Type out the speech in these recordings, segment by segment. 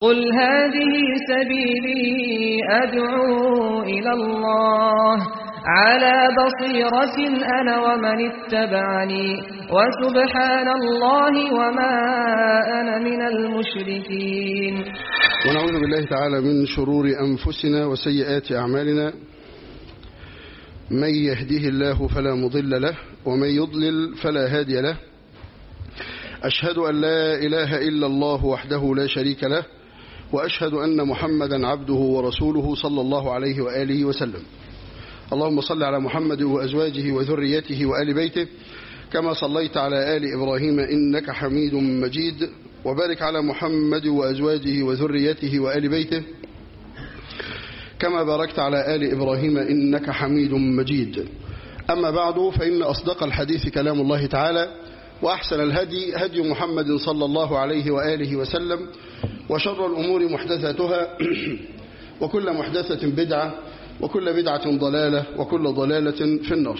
قل هذه سبيلي أدعو إلى الله على بصيرة أنا ومن اتبعني وسبحان الله وما أنا من المشركين ونعوذ بالله تعالى من شرور أنفسنا وسيئات أعمالنا من يهده الله فلا مضل له ومن يضلل فلا هادي له أشهد أن لا إله إلا الله وحده لا شريك له وأشهد أن محمدا عبده ورسوله صلى الله عليه وآله وسلم اللهم صل على محمد وأزواجه وذريته وآل بيته كما صليت على آل إبراهيم إنك حميد مجيد وبارك على محمد وأزواجه وذريته وآل بيته كما باركت على آل إبراهيم إنك حميد مجيد أما بعد فإن أصدق الحديث كلام الله تعالى وأحسن الهدي هدي محمد صلى الله عليه وآله وسلم وشر الأمور محدثاتها وكل محدثة بدعة وكل بدعة ضلالة وكل ضلالة في النار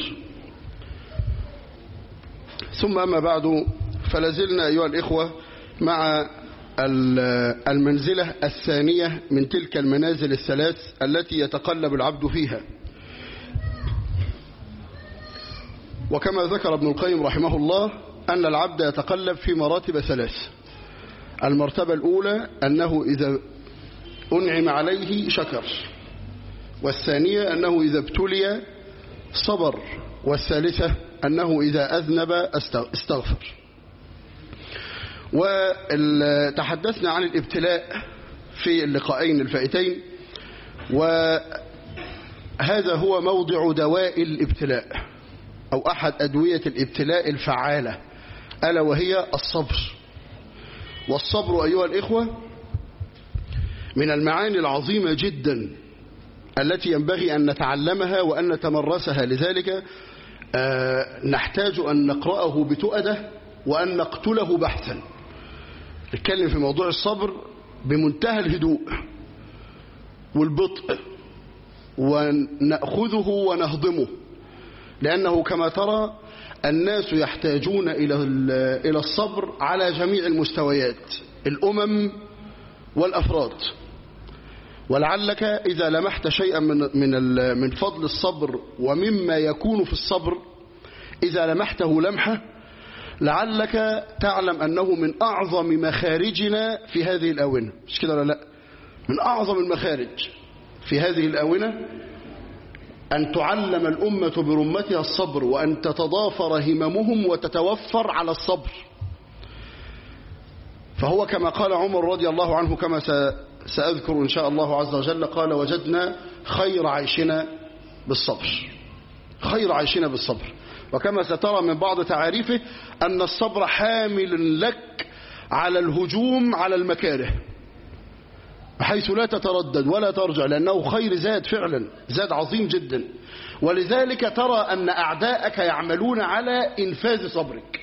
ثم أما بعد فلازلنا أيها الإخوة مع المنزلة الثانية من تلك المنازل الثلاث التي يتقلب العبد فيها وكما ذكر ابن القيم رحمه الله أن العبد يتقلب في مراتب ثلاث المرتبة الأولى أنه إذا أنعم عليه شكر والثانية أنه إذا ابتلي صبر والثالثة أنه إذا أذنب استغفر وتحدثنا عن الابتلاء في اللقاءين الفائتين وهذا هو موضع دواء الابتلاء أو أحد أدوية الابتلاء الفعالة ألا وهي الصبر والصبر أيها الإخوة من المعاني العظيمة جدا التي ينبغي أن نتعلمها وأن نتمرسها لذلك نحتاج أن نقرأه بتؤدة وأن نقتله بحثا نتكلم في موضوع الصبر بمنتهى الهدوء والبطء ونأخذه ونهضمه لأنه كما ترى الناس يحتاجون إلى إلى الصبر على جميع المستويات الأمم والأفراد ولعلك إذا لمحت شيئا من من من فضل الصبر ومما يكون في الصبر إذا لمحته لمحة لعلك تعلم أنه من أعظم مخارجنا في هذه الآونة مش كده ولا لا من أعظم المخارج في هذه الآونة أن تعلم الأمة برمتها الصبر وأن تتضافر هممهم وتتوفر على الصبر فهو كما قال عمر رضي الله عنه كما سأذكر إن شاء الله عز وجل قال وجدنا خير عيشنا بالصبر خير عيشنا بالصبر وكما سترى من بعض تعاريفه أن الصبر حامل لك على الهجوم على المكاره بحيث لا تتردد ولا ترجع لأنه خير زاد فعلا زاد عظيم جدا ولذلك ترى أن أعداءك يعملون على إنفاذ صبرك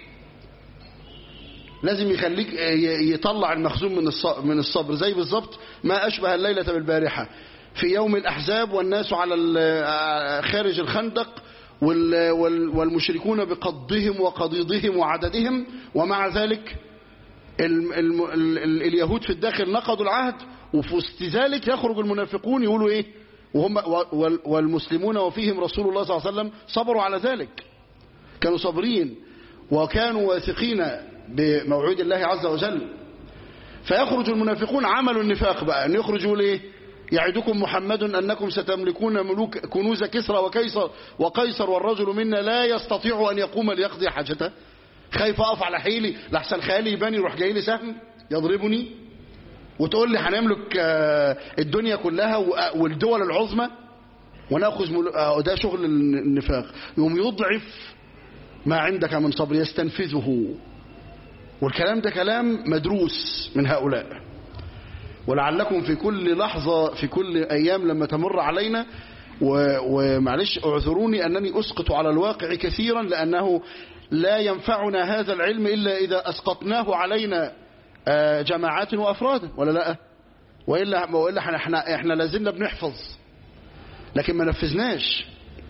لازم يخليك يطلع المخزون من من الصبر زي بالظبط ما أشبه الليلة بالبارحة في يوم الأحزاب والناس على خارج الخندق والمشركون بقضهم وقضيضهم وعددهم ومع ذلك ال ال ال اليهود في الداخل نقضوا العهد وفي وسط ذلك يخرج المنافقون يقولوا ايه وهم والمسلمون وفيهم رسول الله صلى الله عليه وسلم صبروا على ذلك كانوا صابرين وكانوا واثقين بموعود الله عز وجل فيخرج المنافقون عملوا النفاق بقى ان يخرجوا يقول ايه يعدكم محمد أنكم ستملكون ملوك كنوز كسرى وكيصر وقيصر والرجل منا لا يستطيع أن يقوم ليقضي حاجته خايف أقف على حيلي لحسن خيالي يباني يروح جاي لي سهم يضربني وتقول لي هنملك الدنيا كلها والدول العظمى وناخذ مل... ده شغل النفاق يوم يضعف ما عندك من صبر يستنفذه والكلام ده كلام مدروس من هؤلاء ولعلكم في كل لحظة في كل أيام لما تمر علينا ومعلش اعذروني أنني أسقط على الواقع كثيرا لأنه لا ينفعنا هذا العلم إلا إذا أسقطناه علينا جماعات وأفراد ولا لا وإلا, وإلا احنا, احنا لازلنا بنحفظ لكن ما نفذناش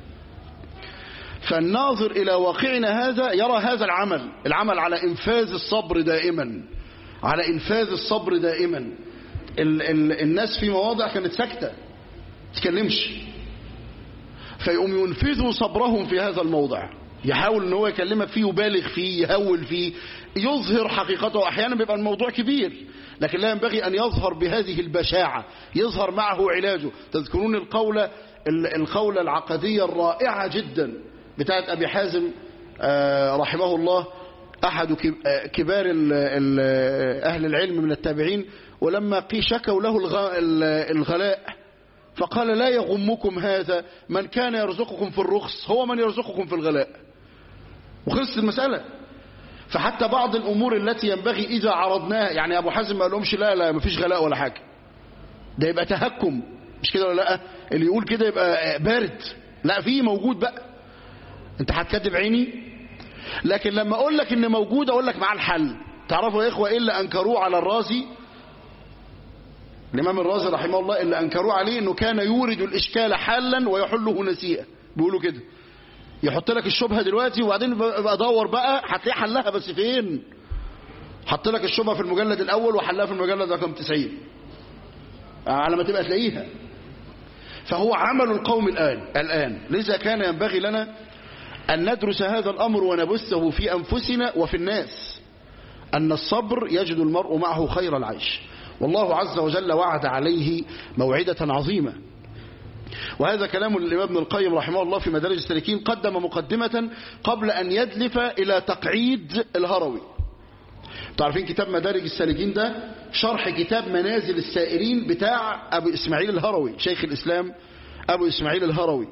فالناظر إلى واقعنا هذا يرى هذا العمل العمل على إنفاذ الصبر دائما على إنفاذ الصبر دائما ال ال الناس في مواضع كانت ساكتة تتكلمش فيقوم ينفذوا صبرهم في هذا الموضع يحاول ان هو يكلمك فيه يبالغ فيه يهول فيه يظهر حقيقته احيانا بيبقى الموضوع كبير لكن لا ينبغي ان يظهر بهذه البشاعة يظهر معه علاجه تذكرون القولة القولة العقدية الرائعة جدا بتاعت ابي حازم رحمه الله احد كبار اهل العلم من التابعين ولما شكوا له الغلاء فقال لا يغمكم هذا من كان يرزقكم في الرخص هو من يرزقكم في الغلاء وخلصت المسألة فحتى بعض الأمور التي ينبغي إذا عرضناها يعني أبو حازم ما قالهمش لا لا مفيش غلاء ولا حاجة ده يبقى تهكم مش كده ولا لا اللي يقول كده يبقى بارد لا في موجود بقى انت هتكذب عيني لكن لما اقول لك ان موجود اقول لك مع الحل تعرفوا يا اخوه الا انكروه على الرازي الإمام الرازي رحمه الله اللي أنكروا عليه أنه كان يورد الإشكال حالا ويحله نسيئا بيقولوا كده يحط لك الشبهة دلوقتي وبعدين بقى دور بقى هتلاقي حلها بس فين حط لك الشبهة في المجلد الأول وحلها في المجلد رقم 90 على ما تبقى تلاقيها فهو عمل القوم الآن الآن لذا كان ينبغي لنا أن ندرس هذا الأمر ونبثه في أنفسنا وفي الناس أن الصبر يجد المرء معه خير العيش والله عز وجل وعد عليه موعدة عظيمة وهذا كلام الإمام ابن القيم رحمه الله في مدارج السالكين قدم مقدمة قبل أن يدلف إلى تقعيد الهروي تعرفين كتاب مدارج السالكين ده شرح كتاب منازل السائرين بتاع أبو إسماعيل الهروي شيخ الإسلام أبو إسماعيل الهروي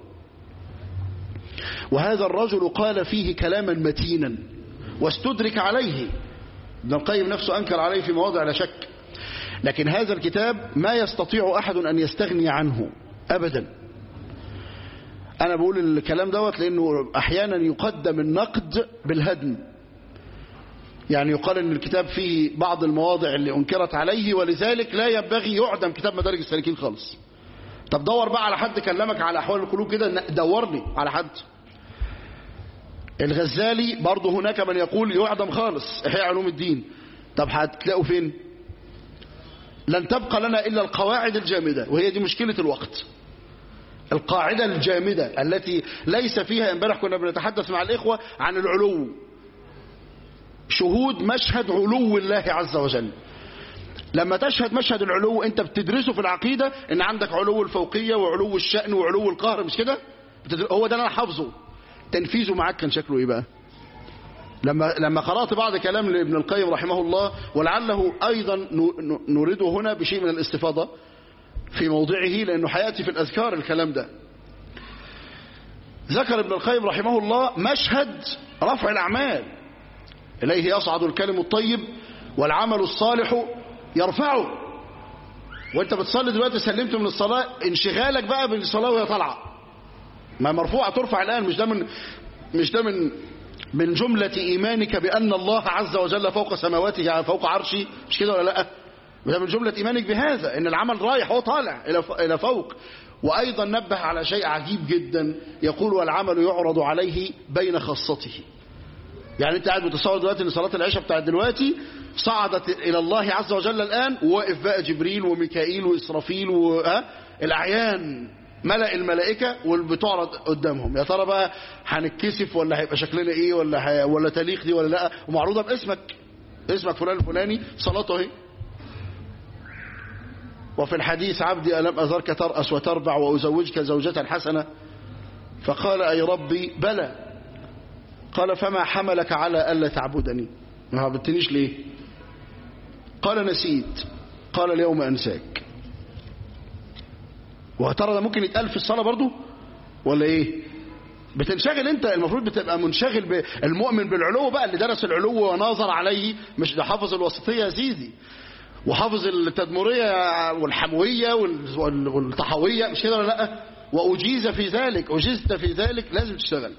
وهذا الرجل قال فيه كلاما متينا واستدرك عليه ابن القيم نفسه أنكر عليه في مواضع لا شك لكن هذا الكتاب ما يستطيع أحد أن يستغني عنه أبدا أنا بقول الكلام دوت لأنه أحيانا يقدم النقد بالهدم يعني يقال أن الكتاب فيه بعض المواضع اللي أنكرت عليه ولذلك لا ينبغي يعدم كتاب مدارج السالكين خالص طب دور بقى على حد كلمك على أحوال القلوب كده دورني على حد الغزالي برضه هناك من يقول يعدم خالص إحياء علوم الدين طب هتلاقوا فين لن تبقى لنا إلا القواعد الجامدة وهي دي مشكلة الوقت القاعدة الجامدة التي ليس فيها امبارح كنا بنتحدث مع الإخوة عن العلو شهود مشهد علو الله عز وجل لما تشهد مشهد العلو انت بتدرسه في العقيدة ان عندك علو الفوقية وعلو الشأن وعلو القهر مش كده هو ده انا حافظه تنفيذه معاك كان شكله ايه بقى لما لما قرأت بعض كلام لابن القيم رحمه الله ولعله أيضا نريده هنا بشيء من الاستفاضة في موضعه لأنه حياتي في الأذكار الكلام ده ذكر ابن القيم رحمه الله مشهد رفع الأعمال إليه يصعد الكلم الطيب والعمل الصالح يرفعه وانت بتصلي دلوقتي سلمت من الصلاة انشغالك بقى بالصلاة وهي طالعة ما مرفوعة ترفع الآن مش ده من مش ده من من جملة إيمانك بأن الله عز وجل فوق سماواته فوق عرشه مش كده ولا لا ده من جملة إيمانك بهذا إن العمل رايح هو طالع إلى فوق وأيضا نبه على شيء عجيب جدا يقول والعمل يعرض عليه بين خاصته يعني انت قاعد بتصور دلوقتي ان صلاة العشاء بتاعت دلوقتي صعدت الى الله عز وجل الان وواقف بقى جبريل وميكائيل واسرافيل والاعيان ملأ الملائكة والبتعرض قدامهم يا ترى بقى هنتكسف ولا هيبقى شكلنا ايه ولا ح... ولا تليق دي ولا لا ومعروضة باسمك اسمك فلان الفلاني صلاته اهي وفي الحديث عبدي ألم أذرك ترأس وتربع وأزوجك زوجة حسنة فقال أي ربي بلى قال فما حملك على ألا تعبدني ما عبدتنيش ليه قال نسيت قال اليوم أنساك وترى ده ممكن يتقال في الصلاة برضو ولا ايه بتنشغل انت المفروض بتبقى منشغل بالمؤمن بالعلو بقى اللي درس العلو وناظر عليه مش ده حافظ الوسطية يا سيدي وحافظ التدمرية والحموية والطحوية مش كده ولا لا وأجيز في ذلك أجزت في ذلك لازم تشتغل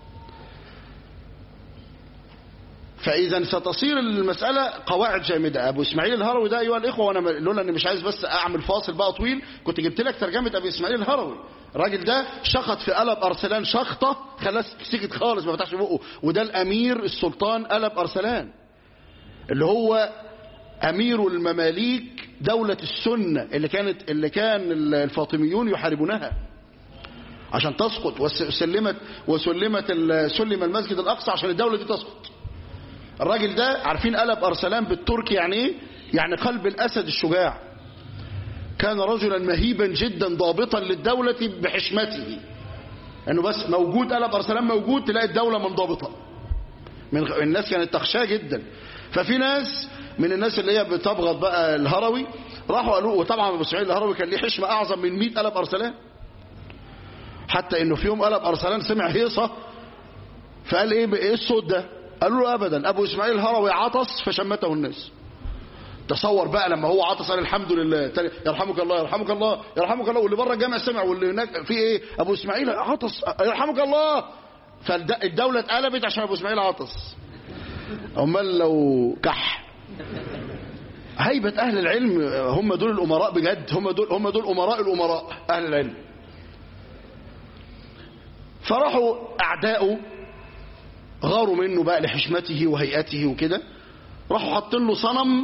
فإذا ستصير المسألة قواعد جامدة أبو إسماعيل الهروي ده أيها الإخوة وأنا لولا أني مش عايز بس أعمل فاصل بقى طويل كنت جبت لك ترجمة أبو إسماعيل الهروي الراجل ده شخط في قلب أرسلان شخطة خلاص سكت خالص ما فتحش بقه وده الأمير السلطان قلب أرسلان اللي هو أمير المماليك دولة السنة اللي كانت اللي كان الفاطميون يحاربونها عشان تسقط وسلمت وسلمت سلم المسجد الأقصى عشان الدولة دي تسقط الراجل ده عارفين قلب أرسلان بالتركي يعني ايه يعني قلب الأسد الشجاع كان رجلا مهيبا جدا ضابطا للدولة بحشمته انه بس موجود قلب أرسلان موجود تلاقي الدولة منضبطة من الناس كانت تخشاه جدا ففي ناس من الناس اللي هي بتبغض بقى الهروي راحوا قالوا وطبعا ابو اسماعيل الهروي كان ليه حشمه اعظم من 100 قلب ارسلان حتى انه في يوم قلب ارسلان سمع هيصه فقال ايه ايه الصوت ده قالوا له ابدا ابو اسماعيل الهروي عطس فشمته الناس تصور بقى لما هو عطس قال الحمد لله يرحمك الله يرحمك الله يرحمك الله واللي بره الجامع سمع واللي هناك في ايه ابو اسماعيل عطس يرحمك الله فالدوله اتقلبت عشان ابو اسماعيل عطس امال لو كح هيبة أهل العلم هم دول الأمراء بجد هم دول هم دول أمراء الأمراء أهل العلم فراحوا أعداؤه غاروا منه بقى لحشمته وهيئته وكده راحوا حاطين له صنم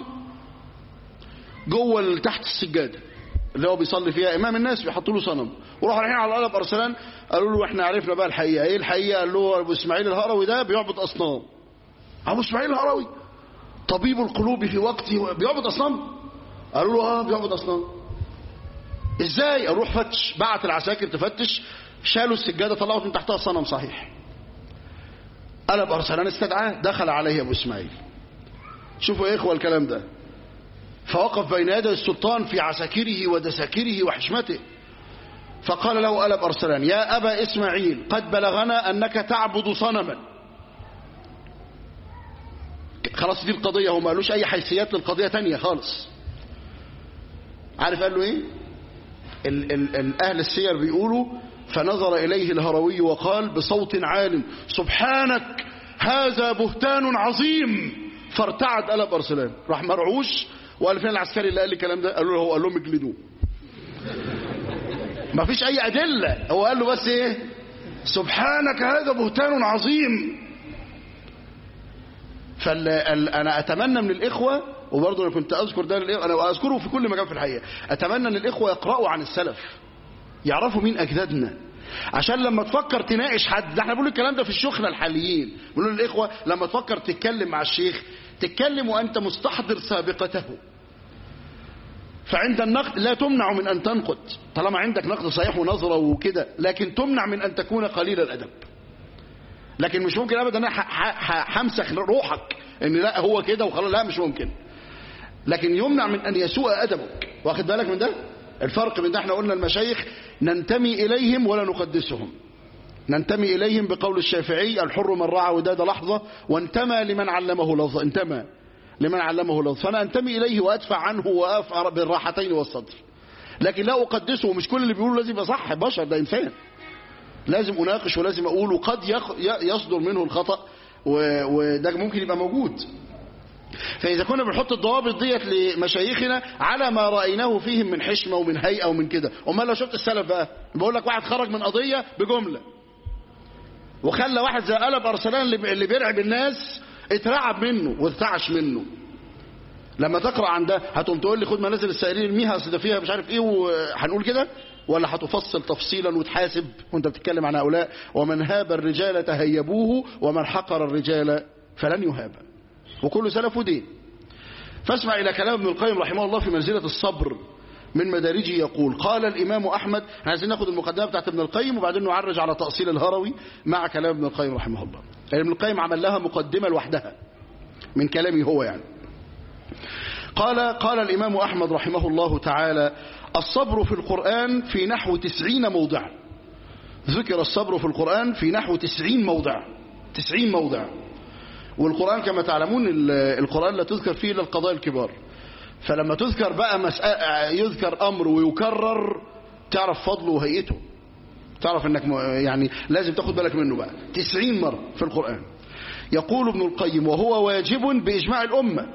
جوه تحت السجادة اللي هو بيصلي فيها إمام الناس بيحطوا له صنم وراحوا رايحين على قلب أرسلان قالوا له احنا عرفنا بقى الحقيقة ايه الحقيقة قال له أبو إسماعيل الهروي ده بيعبد أصنام أبو إسماعيل الهروي طبيب القلوب في وقته بيعبد أصنام قالوا له اه بيعبد أصنام ازاي اروح فتش بعت العساكر تفتش شالوا السجادة طلعوا من تحتها صنم صحيح قلب أرسلان استدعاه دخل عليه أبو إسماعيل شوفوا يا إخوة الكلام ده فوقف بين يدي السلطان في عساكره ودساكره وحشمته فقال له قلب أرسلان يا أبا إسماعيل قد بلغنا أنك تعبد صنما خلاص دي القضية هو ما قالوش أي حيثيات للقضية تانية خالص عارف قال له إيه ال ال ال أهل السير بيقولوا فنظر إليه الهروي وقال بصوت عال سبحانك هذا بهتان عظيم فارتعد قلب أرسلان راح مرعوش وقال فين العسكري اللي قال لي الكلام ده قالوا له هو قال لهم اجلدوه ما فيش أي أدلة هو قال له بس إيه سبحانك هذا بهتان عظيم فأنا أتمنى من الإخوة وبرضه أنا كنت أذكر ده للإخوة أنا أذكره في كل مكان في الحقيقة أتمنى أن الإخوة يقرأوا عن السلف يعرفوا مين أجدادنا عشان لما تفكر تناقش حد ده احنا بنقول الكلام ده في الشيوخنا الحاليين بنقول للإخوة لما تفكر تتكلم مع الشيخ تتكلم وأنت مستحضر سابقته فعند النقد لا تمنع من أن تنقد طالما عندك نقد صحيح ونظرة وكده لكن تمنع من أن تكون قليل الأدب لكن مش ممكن ابدا انا همسخ روحك ان لا هو كده وخلاص لا مش ممكن لكن يمنع من ان يسوء ادبك واخد بالك من ده الفرق بين ده احنا قلنا المشايخ ننتمي اليهم ولا نقدسهم ننتمي اليهم بقول الشافعي الحر من رعى وداد لحظه وانتمى لمن علمه لفظ انتمى لمن علمه لفظ فانا انتمي اليه وادفع عنه وافع بالراحتين والصدر لكن لا اقدسه مش كل اللي بيقوله لازم يبقى صح بشر ده انسان لازم أناقش ولازم أقول وقد يصدر منه الخطأ وده ممكن يبقى موجود فإذا كنا بنحط الضوابط ديت لمشايخنا على ما رأيناه فيهم من حشمة ومن هيئة ومن كده أمال لو شفت السلف بقى بقول لك واحد خرج من قضية بجملة وخلى واحد زي قلب أرسلان اللي بيرعب الناس اترعب منه وارتعش منه لما تقرأ عن ده هتقوم تقول لي خد منازل السائلين ارميها اصل ده فيها مش عارف ايه وهنقول كده ولا هتفصل تفصيلا وتحاسب وانت بتتكلم عن هؤلاء ومن هاب الرجال تهيبوه ومن حقر الرجال فلن يهاب وكل سلف دين فاسمع إلى كلام ابن القيم رحمه الله في منزلة الصبر من مدارجه يقول قال الإمام أحمد احنا عايزين ناخد المقدمة بتاعت ابن القيم وبعدين نعرج على تأصيل الهروي مع كلام ابن القيم رحمه الله ابن القيم عمل لها مقدمة لوحدها من كلامه هو يعني قال قال الإمام أحمد رحمه الله تعالى الصبر في القرآن في نحو تسعين موضع ذكر الصبر في القرآن في نحو تسعين موضع تسعين موضع والقرآن كما تعلمون القرآن لا تذكر فيه إلا القضايا الكبار فلما تذكر بقى مسألة يذكر أمر ويكرر تعرف فضله وهيئته تعرف انك يعني لازم تاخد بالك منه بقى تسعين مرة في القرآن يقول ابن القيم وهو واجب بإجماع الأمة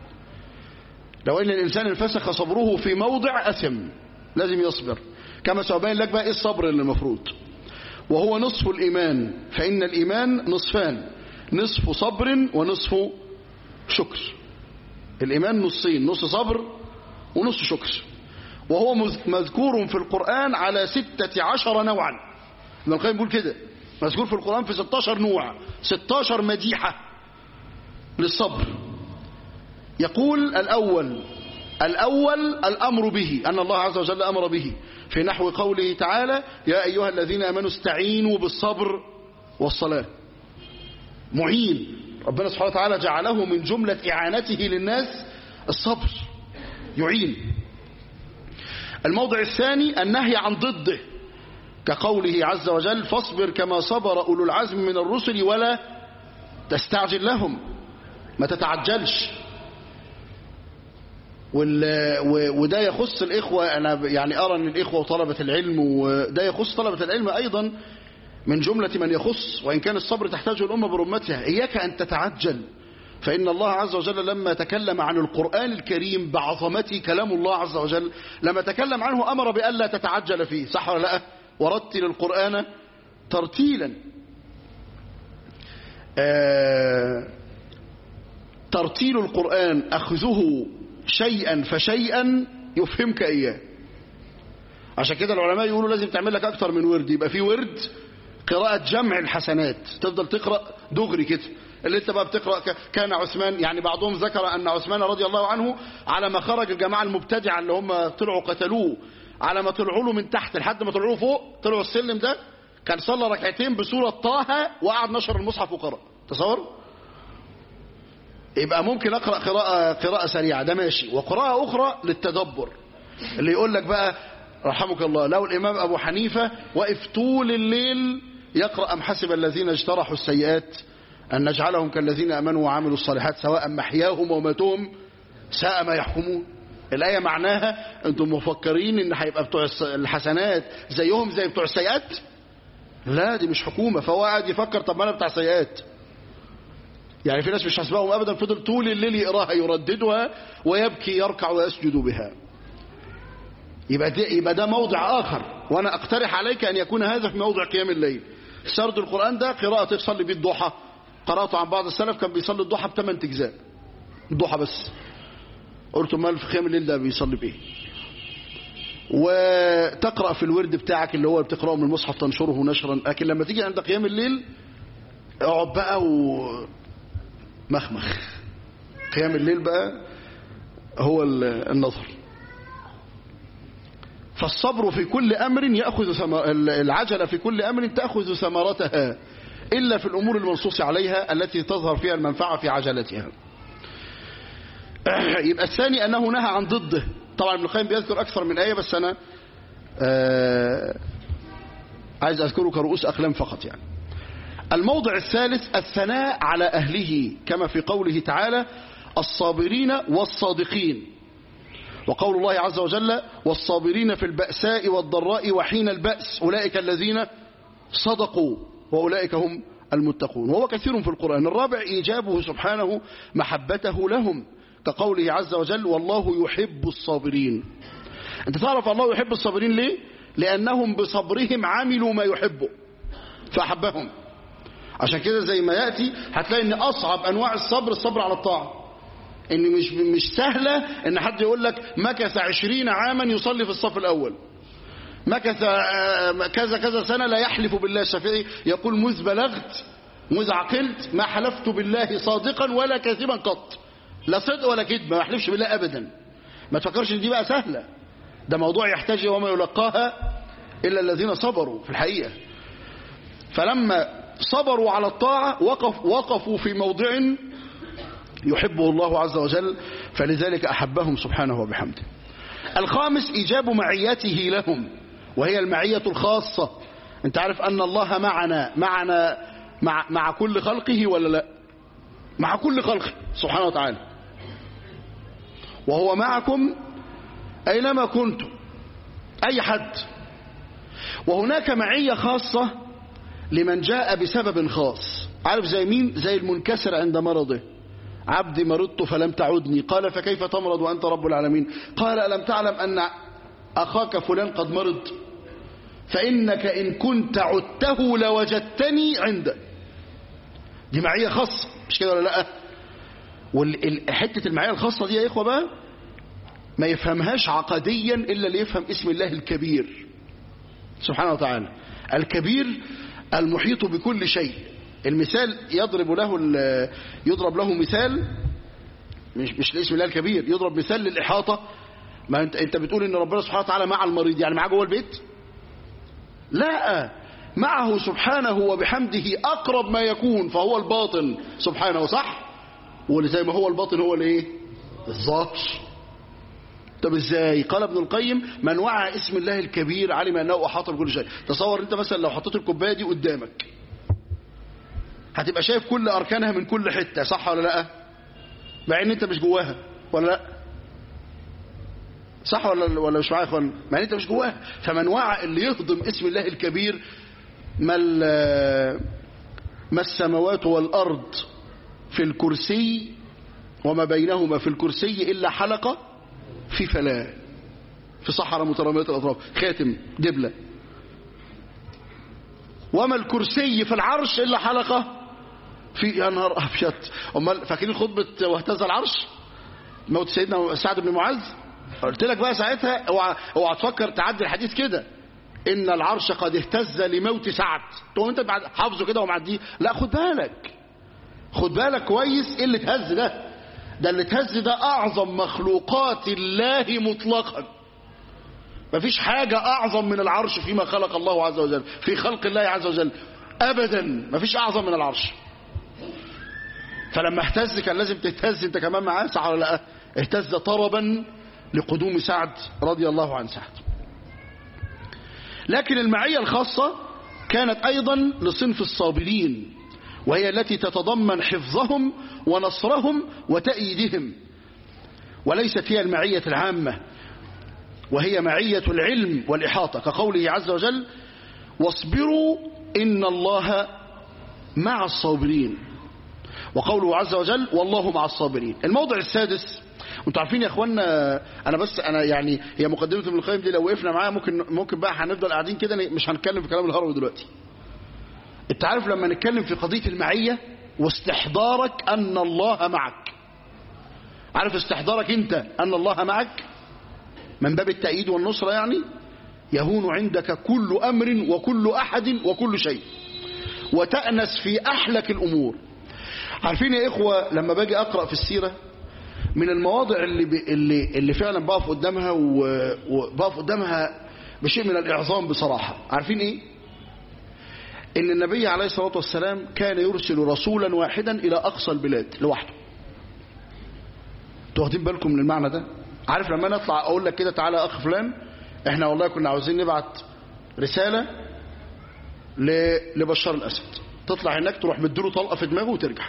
لو ان الانسان انفسخ صبره في موضع اثم لازم يصبر كما سأبين لك بقى ايه الصبر اللي المفروض وهو نصف الايمان فان الايمان نصفان نصف صبر ونصف شكر الإيمان نصين نص صبر ونص شكر وهو مذكور في القرآن على ستة عشر نوعا ابن القيم بيقول كده مذكور في القرآن في 16 نوع 16 مديحة للصبر يقول الأول الأول الأمر به أن الله عز وجل أمر به في نحو قوله تعالى يا أيها الذين أمنوا استعينوا بالصبر والصلاة معين ربنا سبحانه وتعالى جعله من جملة إعانته للناس الصبر يعين الموضع الثاني النهي عن ضده كقوله عز وجل فاصبر كما صبر أولو العزم من الرسل ولا تستعجل لهم ما تتعجلش وده يخص الإخوة أنا يعني أرى أن الإخوة وطلبة العلم وده يخص طلبة العلم أيضا من جملة من يخص وإن كان الصبر تحتاجه الأمة برمتها إياك أن تتعجل فإن الله عز وجل لما تكلم عن القرآن الكريم بعظمته كلام الله عز وجل لما تكلم عنه أمر بألا تتعجل فيه صح ولا لا ورتل القرآن ترتيلا آه ترتيل القرآن أخذه شيئا فشيئا يفهمك إياه عشان كده العلماء يقولوا لازم تعمل لك أكتر من ورد يبقى في ورد قراءة جمع الحسنات تفضل تقرأ دغري كده اللي انت بقى بتقرأ كان عثمان يعني بعضهم ذكر أن عثمان رضي الله عنه على ما خرج الجماعة المبتدعة اللي هم طلعوا قتلوه على ما طلعوا له من تحت لحد ما طلعوا له فوق طلعوا السلم ده كان صلى ركعتين بسورة طه وقعد نشر المصحف وقرأ تصور يبقى ممكن أقرأ قراءة, قراءة سريعة ده ماشي وقراءة أخرى للتدبر اللي يقول لك بقى رحمك الله لو الإمام أبو حنيفة وقف طول الليل يقرأ أم حسب الذين اجترحوا السيئات أن نجعلهم كالذين أمنوا وعملوا الصالحات سواء محياهم وماتهم ساء ما يحكمون الآية معناها أنتم مفكرين إن هيبقى بتوع الحسنات زيهم زي بتوع السيئات لا دي مش حكومة فهو قاعد يفكر طب ما أنا بتاع سيئات يعني في ناس مش حسبهم أبدا فضل طول الليل يقراها يرددها ويبكي يركع ويسجد بها يبقى ده, يبقى ده موضع آخر وأنا أقترح عليك أن يكون هذا في موضع قيام الليل سرد القرآن ده قراءة تصلي بيه الضحى قرأته عن بعض السلف كان بيصلي الضحى بثمان أجزاء الضحى بس قلت مال في قيام الليل ده بيصلي بإيه وتقرأ في الورد بتاعك اللي هو بتقرأه من المصحف تنشره نشرا لكن لما تيجي عند قيام الليل اقعد بقى ومخمخ قيام الليل بقى هو النظر فالصبر في كل أمر يأخذ ثمر العجلة في كل أمر تأخذ ثمرتها إلا في الأمور المنصوص عليها التي تظهر فيها المنفعة في عجلتها يبقى الثاني أنه نهى عن ضده طبعا ابن القيم بيذكر أكثر من آية بس أنا آه عايز أذكره كرؤوس أقلام فقط يعني الموضع الثالث الثناء على أهله كما في قوله تعالى الصابرين والصادقين وقول الله عز وجل والصابرين في البأساء والضراء وحين البأس أولئك الذين صدقوا وأولئك هم المتقون وهو كثير في القرآن الرابع إيجابه سبحانه محبته لهم كقوله عز وجل والله يحب الصابرين انت تعرف الله يحب الصابرين ليه لأنهم بصبرهم عملوا ما يحبه فأحبهم عشان كده زي ما يأتي هتلاقي ان أصعب أنواع الصبر الصبر على الطاعة ان مش مش سهلة ان حد يقول لك مكث عشرين عاما يصلي في الصف الأول مكث كذا كذا سنة لا يحلف بالله الشافعي يقول مذ بلغت مذ عقلت ما حلفت بالله صادقا ولا كاذبا قط لا صدق ولا كذب ما يحلفش بالله أبدا ما تفكرش ان دي بقى سهلة ده موضوع يحتاج وما يلقاها إلا الذين صبروا في الحقيقة فلما صبروا على الطاعة وقف وقفوا في موضع يحبه الله عز وجل فلذلك أحبهم سبحانه وبحمده الخامس إيجاب معيته لهم وهي المعية الخاصة انت عارف أن الله معنا معنا مع, مع كل خلقه ولا لا مع كل خلقه سبحانه وتعالى وهو معكم أينما كنتم أي حد وهناك معية خاصة لمن جاء بسبب خاص عارف زي مين زي المنكسر عند مرضه عبدي مرضت فلم تعدني قال فكيف تمرض وأنت رب العالمين قال ألم تعلم أن أخاك فلان قد مرض فإنك إن كنت عدته لوجدتني عنده دي معية خاصة مش كده ولا لا وحتة المعية الخاصة دي يا إخوة بقى ما يفهمهاش عقديا إلا اللي يفهم اسم الله الكبير سبحانه وتعالى الكبير المحيط بكل شيء المثال يضرب له يضرب له مثال مش مش لاسم الله الكبير يضرب مثال للإحاطة ما انت انت بتقول ان ربنا سبحانه وتعالى مع المريض يعني معاه جوه البيت لا معه سبحانه وبحمده اقرب ما يكون فهو الباطن سبحانه صح واللي زي ما هو الباطن هو الايه الظاهر طب ازاي قال ابن القيم من وعى اسم الله الكبير علم انه احاط بكل شيء تصور انت مثلا لو حطيت الكوبايه دي قدامك هتبقى شايف كل اركانها من كل حته صح ولا لا مع ان انت مش جواها ولا لا صح ولا ولا مش معايا يا اخوان مع ان انت مش جواها فمن وعى اللي يهضم اسم الله الكبير ما ما السماوات والارض في الكرسي وما بينهما في الكرسي الا حلقه في فلاة في صحراء مترامية الأطراف خاتم دبلة وما الكرسي في العرش إلا حلقة في يا نهار أبيض أمال فاكرين خطبة واهتز العرش موت سيدنا سعد بن معاذ قلت لك بقى ساعتها اوعى اوعى تفكر تعدي الحديث كده ان العرش قد اهتز لموت سعد تقوم انت بعد حافظه كده ومعديه لا خد بالك خد بالك كويس ايه اللي اتهز ده ده اللي اتهز ده اعظم مخلوقات الله مطلقا مفيش حاجة اعظم من العرش فيما خلق الله عز وجل في خلق الله عز وجل ابدا مفيش اعظم من العرش فلما اهتز كان لازم تهتز انت كمان معاه صح ولا لا اهتز طربا لقدوم سعد رضي الله عن سعد لكن المعية الخاصة كانت ايضا لصنف الصابرين وهي التي تتضمن حفظهم ونصرهم وتأييدهم وليست هي المعية العامة وهي معية العلم والإحاطة كقوله عز وجل واصبروا إن الله مع الصابرين وقوله عز وجل والله مع الصابرين الموضع السادس انتوا عارفين يا اخوانا انا بس انا يعني هي مقدمه ابن القيم دي لو وقفنا معاها ممكن ممكن بقى هنفضل قاعدين كده مش هنتكلم في كلام الهروي دلوقتي انت عارف لما نتكلم في قضيه المعيه واستحضارك ان الله معك عارف استحضارك انت ان الله معك من باب التأييد والنصرة يعني يهون عندك كل أمر وكل أحد وكل شيء وتأنس في أحلك الأمور عارفين يا إخوة لما باجي أقرأ في السيرة من المواضع اللي, ب... اللي, اللي فعلا بقف قدامها وبقف قدامها بشيء من الإعظام بصراحة عارفين إيه إن النبي عليه الصلاة والسلام كان يرسل رسولا واحدا إلى أقصى البلاد لوحده واخدين بالكم من المعنى ده عارف لما انا اطلع اقول لك كده تعالى يا اخ فلان احنا والله كنا عاوزين نبعت رسالة لبشار الاسد تطلع هناك تروح مديله طلقه في دماغه وترجع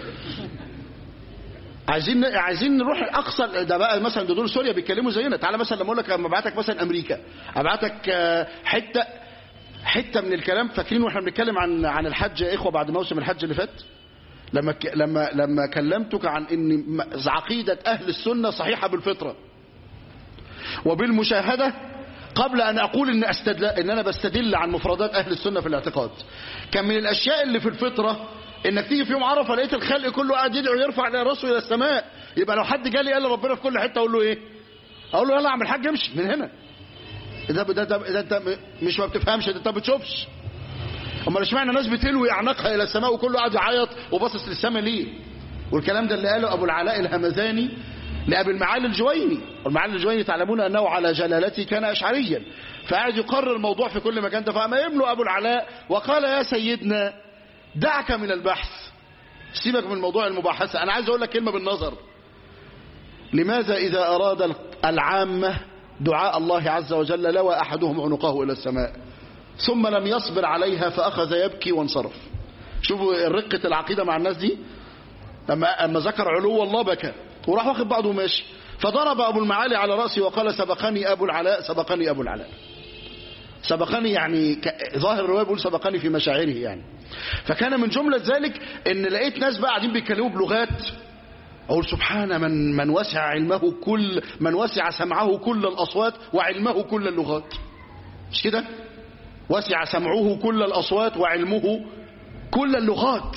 عايزين عايزين نروح اقصى ده بقى مثلا ده دول سوريا بيتكلموا زينا تعالى مثلا لما اقول لك لما ابعتك مثلا امريكا ابعتك حته حته من الكلام فاكرين واحنا بنتكلم عن عن الحج يا اخوه بعد موسم الحج اللي فات لما لما لما كلمتك عن ان عقيده اهل السنه صحيحه بالفطره وبالمشاهده قبل ان اقول ان استدل ان انا بستدل عن مفردات اهل السنه في الاعتقاد كان من الاشياء اللي في الفطره انك تيجي في يوم عرفه لقيت الخلق كله قاعد يدعو يرفع راسه الى السماء يبقى لو حد جالي قال ربنا في كل حته اقول له ايه اقول له يلا اعمل حاج امشي من هنا ده ده ده, ده انت مش ما بتفهمش ده انت ما بتشوفش امال اشمعنى ناس بتلوي اعناقها الى السماء وكله قاعد يعيط وباصص للسماء ليه والكلام ده اللي قاله ابو العلاء الهمزاني لابي المعالي الجويني والمعالي الجويني تعلمون انه على جلالته كان اشعريا فقعد يقرر الموضوع في كل مكان فما يملو ابو العلاء وقال يا سيدنا دعك من البحث سيبك من موضوع المباحثه انا عايز اقول لك كلمه بالنظر لماذا اذا اراد العامه دعاء الله عز وجل لوى احدهم عنقه الى السماء ثم لم يصبر عليها فأخذ يبكي وانصرف شوفوا رقة العقيدة مع الناس دي لما أما ذكر علو الله بكى وراح واخد بعضه ماشي فضرب أبو المعالي على رأسي وقال سبقني أبو العلاء سبقني أبو العلاء سبقني يعني ك... ظاهر الرواية بيقول سبقني في مشاعره يعني فكان من جملة ذلك ان لقيت ناس بقى قاعدين بيتكلموا بلغات أقول سبحان من من وسع علمه كل من وسع سمعه كل الأصوات وعلمه كل اللغات مش كده وسع سمعه كل الأصوات وعلمه كل اللغات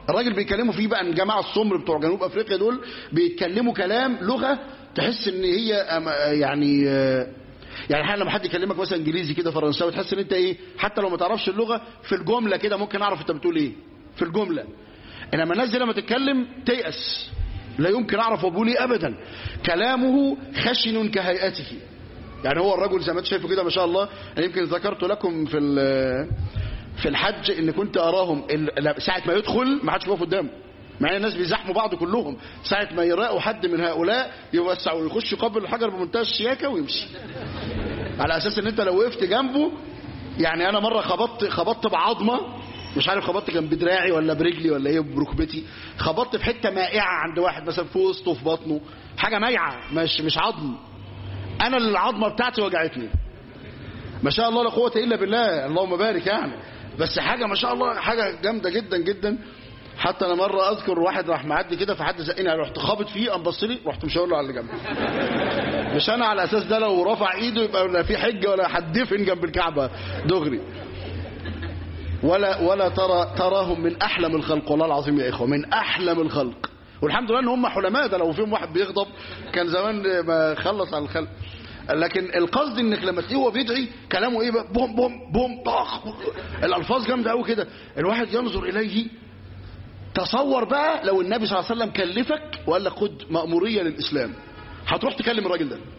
الراجل بيكلموا فيه بقى الجماعه السمر بتوع جنوب افريقيا دول بيتكلموا كلام لغه تحس ان هي أم- يعني آه، يعني احيانا لما حد يكلمك مثلا انجليزي كده فرنساوي تحس ان انت ايه حتى لو ما تعرفش اللغه في الجمله كده ممكن اعرف انت بتقول ايه في الجمله انما الناس دي لما تتكلم تيأس لا يمكن اعرف هو بيقول ايه ابدا كلامه خشن كهيئته يعني هو الرجل زي ما انت شايفه كده ما شاء الله أنا يمكن ذكرت لكم في ال- في الحج ان كنت اراهم ال- ساعه ما يدخل ما حدش بيقف قدامه مع ان الناس بيزحموا بعض كلهم ساعه ما يراقوا حد من هؤلاء يوسعوا ويخش يقبل الحجر بمنتهى الشياكه ويمشي على اساس ان انت لو وقفت جنبه يعني انا مره خبطت خبطت بعظمه مش عارف خبطت كان بدراعي ولا برجلي ولا ايه بركبتي خبطت في حته مائعه عند واحد مثلا في وسطه في بطنه حاجه مايعه مش مش عظم انا اللي العظمه بتاعتي وجعتني ما شاء الله لا قوه الا بالله اللهم بارك يعني بس حاجه ما شاء الله حاجه جامده جدا جدا حتى انا مره اذكر واحد راح معدي كده فحد زقني رحت خابط فيه قام بص لي رحت مشاور له على اللي جنبي مش انا على اساس ده لو رفع ايده يبقى لا في حجه ولا هتدفن جنب الكعبه دغري ولا ولا ترى تراهم من احلم الخلق والله العظيم يا اخوه من احلم الخلق والحمد لله ان هم حلماء ده لو فيهم واحد بيغضب كان زمان ما خلص على الخلق لكن القصد انك لما تلاقيه هو بيدعي كلامه ايه بقى بوم بوم بوم طخ الالفاظ جامده قوي كده الواحد ينظر اليه تصور بقى لو النبي صلى الله عليه وسلم كلفك وقال لك خد مأمورية للإسلام هتروح تكلم الراجل ده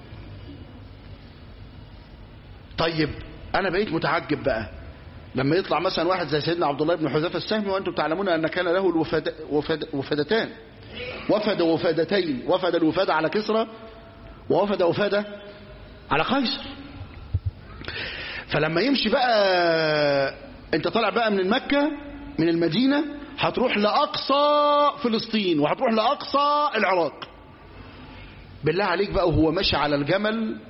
طيب أنا بقيت متعجب بقى لما يطلع مثلا واحد زي سيدنا عبد الله بن حذافة السهمي وأنتم تعلمون أن كان له الوفد وفد وفدتان وفد وفادتين وفد الوفادة على كسرى ووفد وفادة على قيصر فلما يمشي بقى انت طالع بقى من مكة من المدينة هتروح لأقصى فلسطين وهتروح لأقصى العراق بالله عليك بقى وهو ماشي على الجمل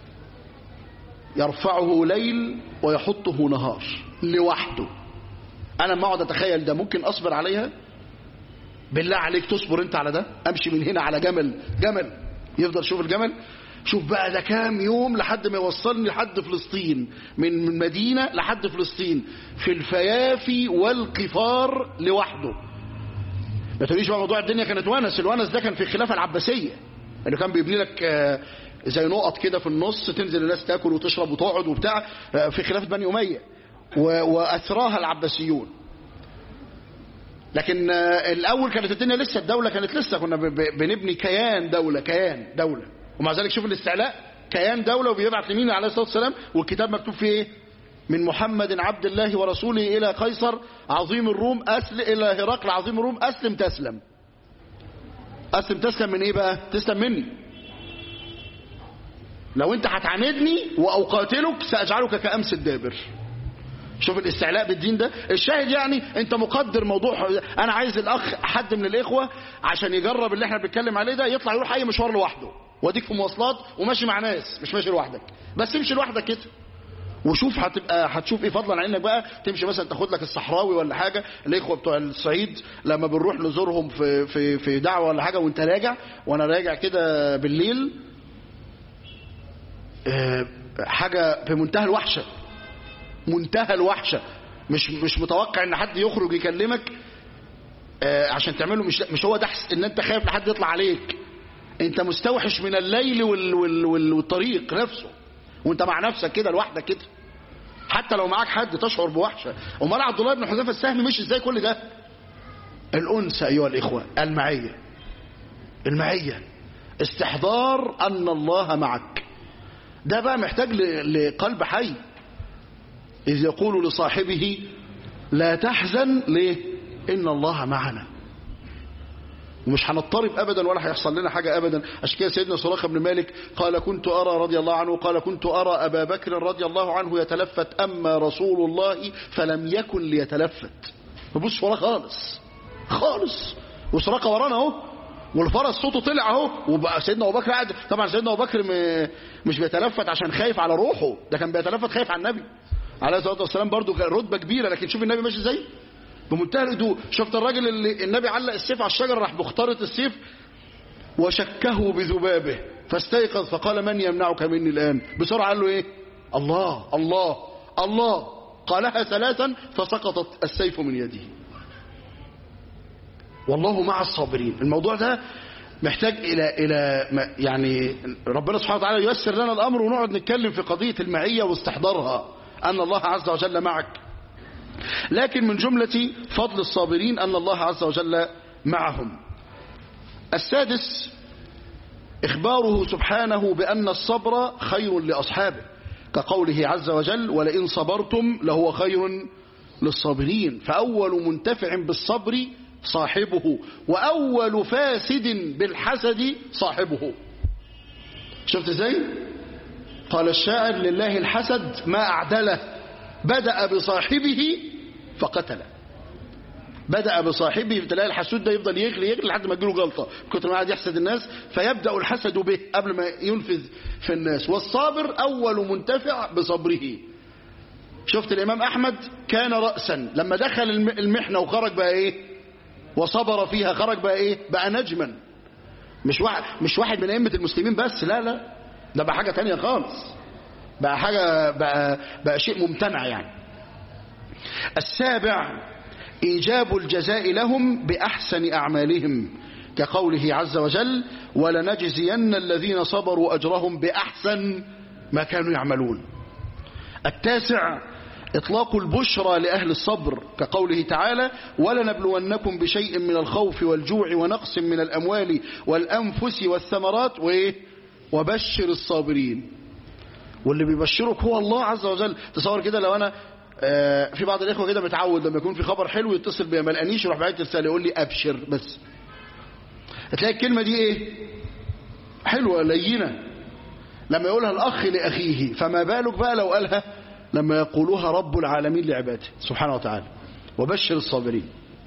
يرفعه ليل ويحطه نهار لوحده انا ما اقعد اتخيل ده ممكن اصبر عليها بالله عليك تصبر انت على ده امشي من هنا على جمل جمل يفضل شوف الجمل شوف بقى ده كام يوم لحد ما يوصلني لحد فلسطين من من مدينة لحد فلسطين في الفيافي والقفار لوحده ما تقوليش بقى موضوع الدنيا كانت ونس الونس ده كان في الخلافة العباسية اللي كان بيبني لك آه، زي نقط كده في النص تنزل الناس تاكل وتشرب وتقعد وبتاع آه، في خلافة بني أمية و- وأثراها العباسيون لكن آه، الأول كانت الدنيا لسه الدولة كانت لسه كنا ب- ب- بنبني كيان دولة كيان دولة ومع ذلك شوف الاستعلاء كيان دولة وبيبعت لمين عليه الصلاة والسلام والكتاب مكتوب فيه ايه من محمد عبد الله ورسوله إلى قيصر عظيم الروم أسل إلى هرقل عظيم الروم أسلم تسلم أسلم تسلم من إيه بقى تسلم مني لو أنت هتعاندني وأقاتلك سأجعلك كأمس الدابر شوف الاستعلاء بالدين ده الشاهد يعني انت مقدر موضوع انا عايز الاخ حد من الاخوه عشان يجرب اللي احنا بنتكلم عليه ده يطلع يروح اي مشوار لوحده واديك في مواصلات وماشي مع ناس مش ماشي لوحدك بس امشي لوحدك كده وشوف هتبقى هتشوف ايه فضلا عن انك بقى تمشي مثلا تاخد لك الصحراوي ولا حاجه الاخوه بتوع الصعيد لما بنروح نزورهم في في في دعوه ولا حاجه وانت راجع وانا راجع كده بالليل آه، حاجه في منتهى الوحشه منتهى الوحشه مش مش متوقع ان حد يخرج يكلمك آه، عشان تعمله مش مش هو ده حس- ان انت خايف لحد يطلع عليك انت مستوحش من الليل وال وال وال والطريق نفسه وانت مع نفسك كده لوحدك كده حتى لو معاك حد تشعر بوحشه امال عبد الله بن حذيفه السهمي مش ازاي كل ده الانس ايها الاخوه المعيه المعيه استحضار ان الله معك ده بقى محتاج ل- لقلب حي إذ يقول لصاحبه لا تحزن ليه إن الله معنا ومش هنضطرب ابدا ولا هيحصل لنا حاجه ابدا عشان كده سيدنا سراقه بن مالك قال كنت ارى رضي الله عنه قال كنت ارى ابا بكر رضي الله عنه يتلفت اما رسول الله فلم يكن ليتلفت ما بصش وراه خالص خالص وسراقه ورانا اهو والفرس صوته طلع اهو وبقى سيدنا ابو بكر قاعد طبعا سيدنا ابو بكر م- مش بيتلفت عشان خايف على روحه ده كان بيتلفت خايف على النبي عليه الصلاه والسلام برضه كان رتبه كبيره لكن شوف النبي ماشي ازاي بمنتهى الهدوء شفت الراجل اللي النبي علق السيف على الشجره راح مخترط السيف وشكه بذبابه فاستيقظ فقال من يمنعك مني الان بسرعه قال له ايه الله الله الله قالها ثلاثا فسقطت السيف من يده والله مع الصابرين الموضوع ده محتاج الى الى ما- يعني ربنا سبحانه وتعالى ييسر لنا الامر ونقعد نتكلم في قضيه المعيه واستحضارها ان الله عز وجل معك لكن من جمله فضل الصابرين ان الله عز وجل معهم السادس إخباره سبحانه بأن الصبر خير لأصحابه كقوله عز وجل ولئن صبرتم لهو خير للصابرين فأول منتفع بالصبر صاحبه وأول فاسد بالحسد صاحبه شفت ازاي قال الشاعر لله الحسد ما أعدله بدأ بصاحبه فقتله بدأ بصاحبه تلاقي الحسود ده يفضل يغلي يغلي لحد ما تجيله جلطة كتر ما قاعد يحسد الناس فيبدأ الحسد به قبل ما ينفذ في الناس والصابر أول منتفع بصبره شفت الإمام أحمد كان رأسا لما دخل الم- المحنة وخرج بقى إيه وصبر فيها خرج بقى إيه بقى نجما مش واحد مش واحد من أئمة المسلمين بس لا لا ده بقى حاجة تانية خالص بقى حاجة بقى, بقى شيء ممتنع يعني السابع إيجاب الجزاء لهم بأحسن أعمالهم كقوله عز وجل ولنجزين الذين صبروا أجرهم بأحسن ما كانوا يعملون التاسع إطلاق البشرى لأهل الصبر كقوله تعالى ولنبلونكم بشيء من الخوف والجوع ونقص من الأموال والأنفس والثمرات وإيه؟ وبشر الصابرين واللي بيبشرك هو الله عز وجل تصور كده لو انا آه، في بعض الاخوه كده متعود لما يكون في خبر حلو يتصل بيا ما لقانيش يروح باعت رساله يقول لي ابشر بس هتلاقي الكلمه دي ايه حلوه لينه لما يقولها الاخ لاخيه فما بالك بقى لو قالها لما يقولها رب العالمين لعباده سبحانه وتعالى وبشر الصابرين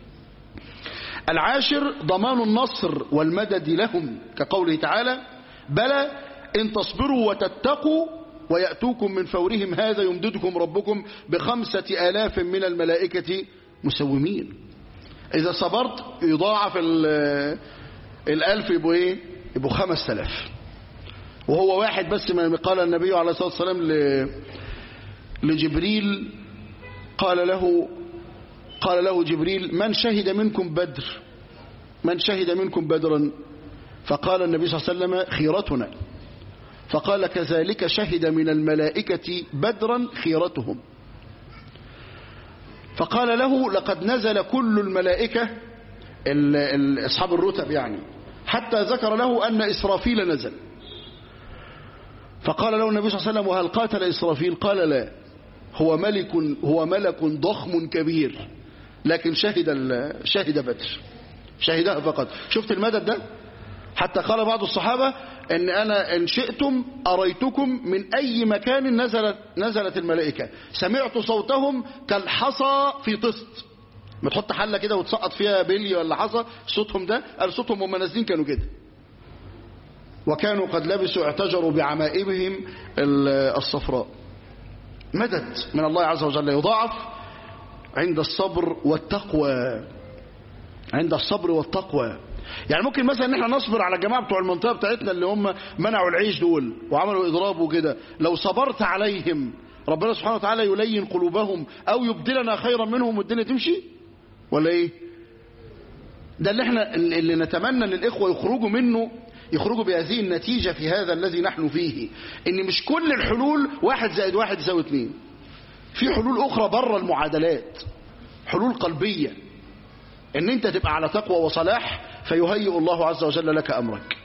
العاشر ضمان النصر والمدد لهم كقوله تعالى بلى إن تصبروا وتتقوا ويأتوكم من فورهم هذا يمددكم ربكم بخمسة آلاف من الملائكة مسومين إذا صبرت يضاعف ال- الألف يبقوا إيه يبقوا خمس آلاف وهو واحد بس ما قال النبي عليه الصلاة والسلام ل- لجبريل قال له قال له جبريل من شهد منكم بدر من شهد منكم بدرا فقال النبي صلى الله عليه وسلم خيرتنا فقال كذلك شهد من الملائكة بدرا خيرتهم فقال له لقد نزل كل الملائكة ال- ال- أصحاب الرتب يعني حتى ذكر له أن إسرافيل نزل فقال له النبي صلى الله عليه وسلم وهل قاتل إسرافيل قال لا هو ملك هو ملك ضخم كبير لكن شهد ال- شهد بدر شهدها فقط شفت المدد ده حتى قال بعض الصحابة ان انا ان شئتم اريتكم من اي مكان نزلت نزلت الملائكة سمعت صوتهم كالحصى في طست ما تحط حلة كده وتسقط فيها بلي ولا حصى صوتهم ده قال صوتهم هم نازلين كانوا كده وكانوا قد لبسوا اعتجروا بعمائمهم ال- الصفراء مدد من الله عز وجل يضاعف عند الصبر والتقوى عند الصبر والتقوى يعني ممكن مثلا ان احنا نصبر على الجماعه بتوع المنطقه بتاعتنا اللي هم منعوا العيش دول وعملوا اضراب وكده لو صبرت عليهم ربنا سبحانه وتعالى يلين قلوبهم او يبدلنا خيرا منهم والدنيا تمشي ولا ايه ده اللي احنا اللي نتمنى ان الاخوه يخرجوا منه يخرجوا بهذه النتيجه في هذا الذي نحن فيه ان مش كل الحلول واحد زائد واحد يساوي اتنين في حلول اخرى بره المعادلات حلول قلبيه ان انت تبقى على تقوى وصلاح فيهيئ الله عز وجل لك امرك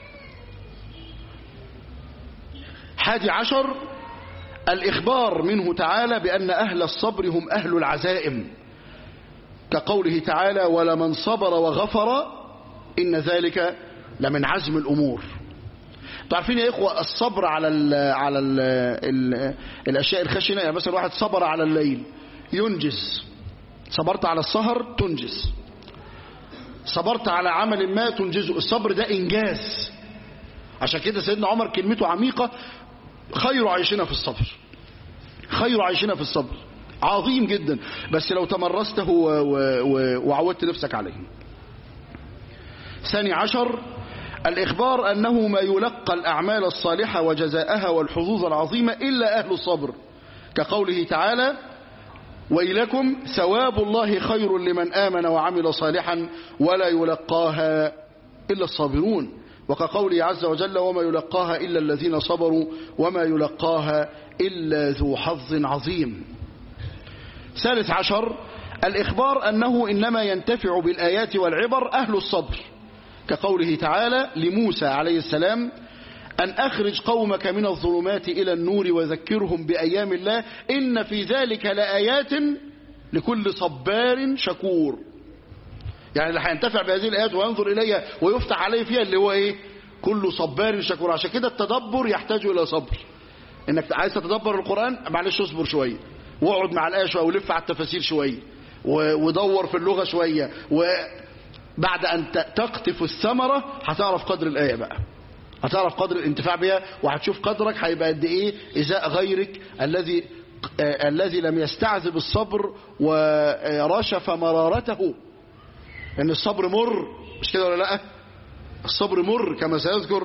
حادي عشر الاخبار منه تعالى بان اهل الصبر هم اهل العزائم كقوله تعالى ولمن صبر وغفر ان ذلك لمن عزم الامور تعرفين يا اخوه الصبر على ال على ال ال الاشياء الخشنه يعني مثلا واحد صبر على الليل ينجز صبرت على السهر تنجز صبرت على عمل ما تنجزه الصبر ده انجاز عشان كده سيدنا عمر كلمته عميقه خير عيشنا في الصبر خير عيشنا في الصبر عظيم جدا بس لو تمرسته و- و- و- وعودت نفسك عليه ثاني عشر الإخبار أنه ما يلقى الأعمال الصالحة وجزاءها والحظوظ العظيمة إلا أهل الصبر كقوله تعالى ويلكم ثواب الله خير لمن آمن وعمل صالحا ولا يلقاها إلا الصابرون وكقوله عز وجل وما يلقاها إلا الذين صبروا وما يلقاها إلا ذو حظ عظيم ثالث عشر الإخبار أنه إنما ينتفع بالآيات والعبر أهل الصبر كقوله تعالى لموسى عليه السلام أن أخرج قومك من الظلمات إلى النور وذكرهم بأيام الله إن في ذلك لآيات لكل صبار شكور يعني اللي هينتفع بهذه الآيات وينظر إليها ويفتح عليه فيها اللي هو إيه كل صبار شكور عشان كده التدبر يحتاج إلى صبر إنك عايز تتدبر القرآن معلش اصبر شوية واقعد مع الآية شوية ولف على التفاسير شوية ودور في اللغة شوية وبعد أن تقطف الثمرة هتعرف قدر الآية بقى هتعرف قدر الانتفاع بها وهتشوف قدرك هيبقى قد ايه ازاء غيرك الذي آه الذي لم يستعذب الصبر ورشف مرارته ان الصبر مر مش كده ولا لا الصبر مر كما سيذكر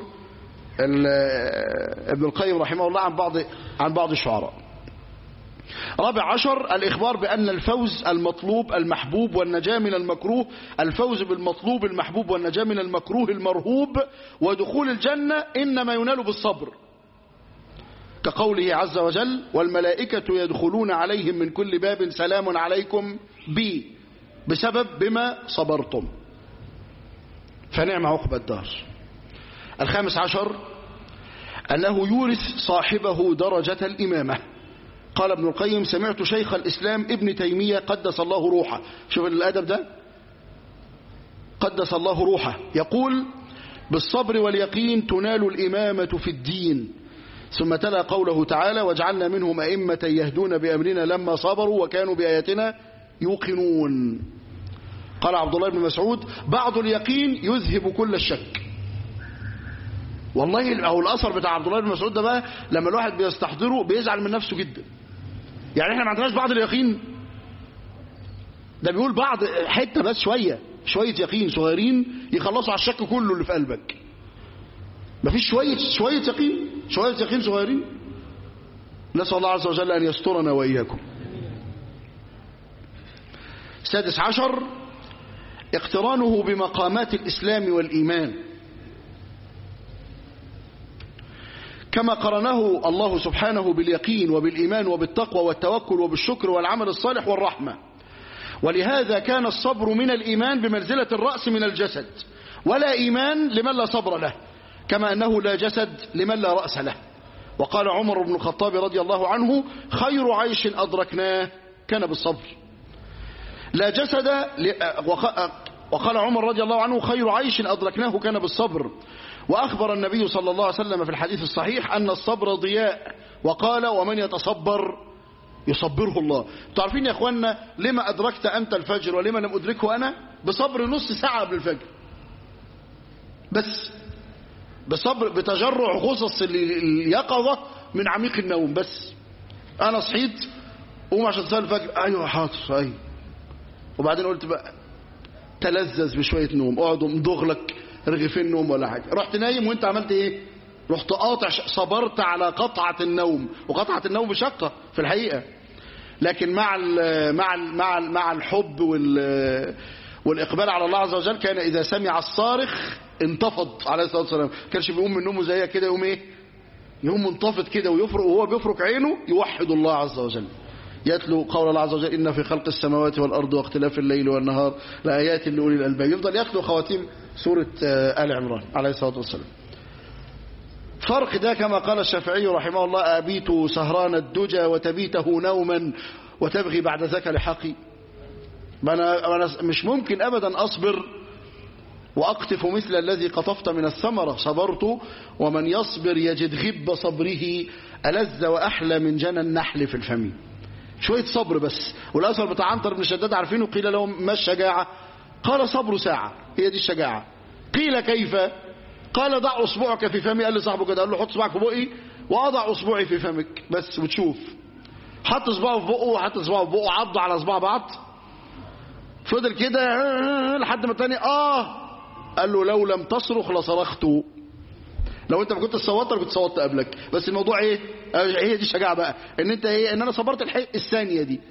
ابن القيم رحمه الله عن بعض عن بعض الشعراء رابع عشر الإخبار بأن الفوز المطلوب المحبوب والنجاة من المكروه الفوز بالمطلوب المحبوب والنجاة من المكروه المرهوب ودخول الجنة إنما ينال بالصبر كقوله عز وجل والملائكة يدخلون عليهم من كل باب سلام عليكم بي بسبب بما صبرتم فنعم عقب الدار الخامس عشر أنه يورث صاحبه درجة الإمامة قال ابن القيم سمعت شيخ الإسلام ابن تيمية قدس الله روحه شوف الأدب ده قدس الله روحه يقول بالصبر واليقين تنال الإمامة في الدين ثم تلا قوله تعالى واجعلنا منهم أئمة يهدون بأمرنا لما صبروا وكانوا بآياتنا يوقنون قال عبد الله بن مسعود بعض اليقين يذهب كل الشك والله او الاثر بتاع عبد الله بن مسعود ده بقى لما الواحد بيستحضره بيزعل من نفسه جدا يعني احنا ما عندناش بعض اليقين ده بيقول بعض حته بس شويه شويه يقين صغيرين يخلصوا على الشك كله اللي في قلبك مفيش شويه شويه يقين شويه يقين صغيرين نسال الله عز وجل ان يسترنا واياكم السادس عشر اقترانه بمقامات الاسلام والايمان كما قرنه الله سبحانه باليقين وبالإيمان وبالتقوى والتوكل وبالشكر والعمل الصالح والرحمة ولهذا كان الصبر من الإيمان بمنزلة الرأس من الجسد ولا إيمان لمن لا صبر له كما أنه لا جسد لمن لا رأس له وقال عمر بن الخطاب رضي الله عنه خير عيش أدركناه كان بالصبر لا جسد وقال عمر رضي الله عنه خير عيش أدركناه كان بالصبر وأخبر النبي صلى الله عليه وسلم في الحديث الصحيح أن الصبر ضياء وقال ومن يتصبر يصبره الله تعرفين يا أخوانا لما أدركت أنت الفجر ولما لم أدركه أنا بصبر نص ساعة قبل الفجر بس بصبر بتجرع غصص اليقظة من عميق النوم بس أنا صحيت قوم عشان تصلي الفجر أيوه حاضر أيوه وبعدين قلت بقى تلذذ بشوية نوم اقعد امضغ لك رغيفين نوم ولا حاجة رحت نايم وانت عملت ايه رحت قاطع صبرت على قطعة النوم وقطعة النوم بشقة في الحقيقة لكن مع ال مع ال مع ال مع الحب وال والإقبال على الله عز وجل كان إذا سمع الصارخ انتفض عليه الصلاة والسلام كانش بيقوم من نومه زيها كده يقوم ايه يقوم منتفض كده ويفرق وهو بيفرك عينه يوحد الله عز وجل يتلو قول الله عز وجل إن في خلق السماوات والأرض واختلاف الليل والنهار لآيات لأولي الألباب يفضل يتلو خواتيم سورة آل عمران عليه الصلاة والسلام فرق ده كما قال الشافعي رحمه الله أبيت سهران الدجى وتبيته نوما وتبغي بعد ذاك لحقي أنا, أنا مش ممكن أبدا أصبر وأقطف مثل الذي قطفت من الثمرة صبرت ومن يصبر يجد غب صبره ألذ وأحلى من جنى النحل في الفم شوية صبر بس والأثر بتاع عنتر بن شداد عارفينه قيل له ما الشجاعة قال صبر ساعة هي دي الشجاعة قيل كيف قال ضع أصبعك في فمي قال لصاحبه كده قال له حط صباعك في بقي وأضع أصبعي في فمك بس وتشوف حط صباعه في بقه وحط صباعه في بقه عضوا على صباع بعض فضل كده لحد ما التاني اه قال له لو لم تصرخ لصرخت لو انت ما كنت صوتت كنت صوتت قبلك بس الموضوع ايه هي دي الشجاعه بقى ان انت ايه ان انا صبرت الحق الثانيه دي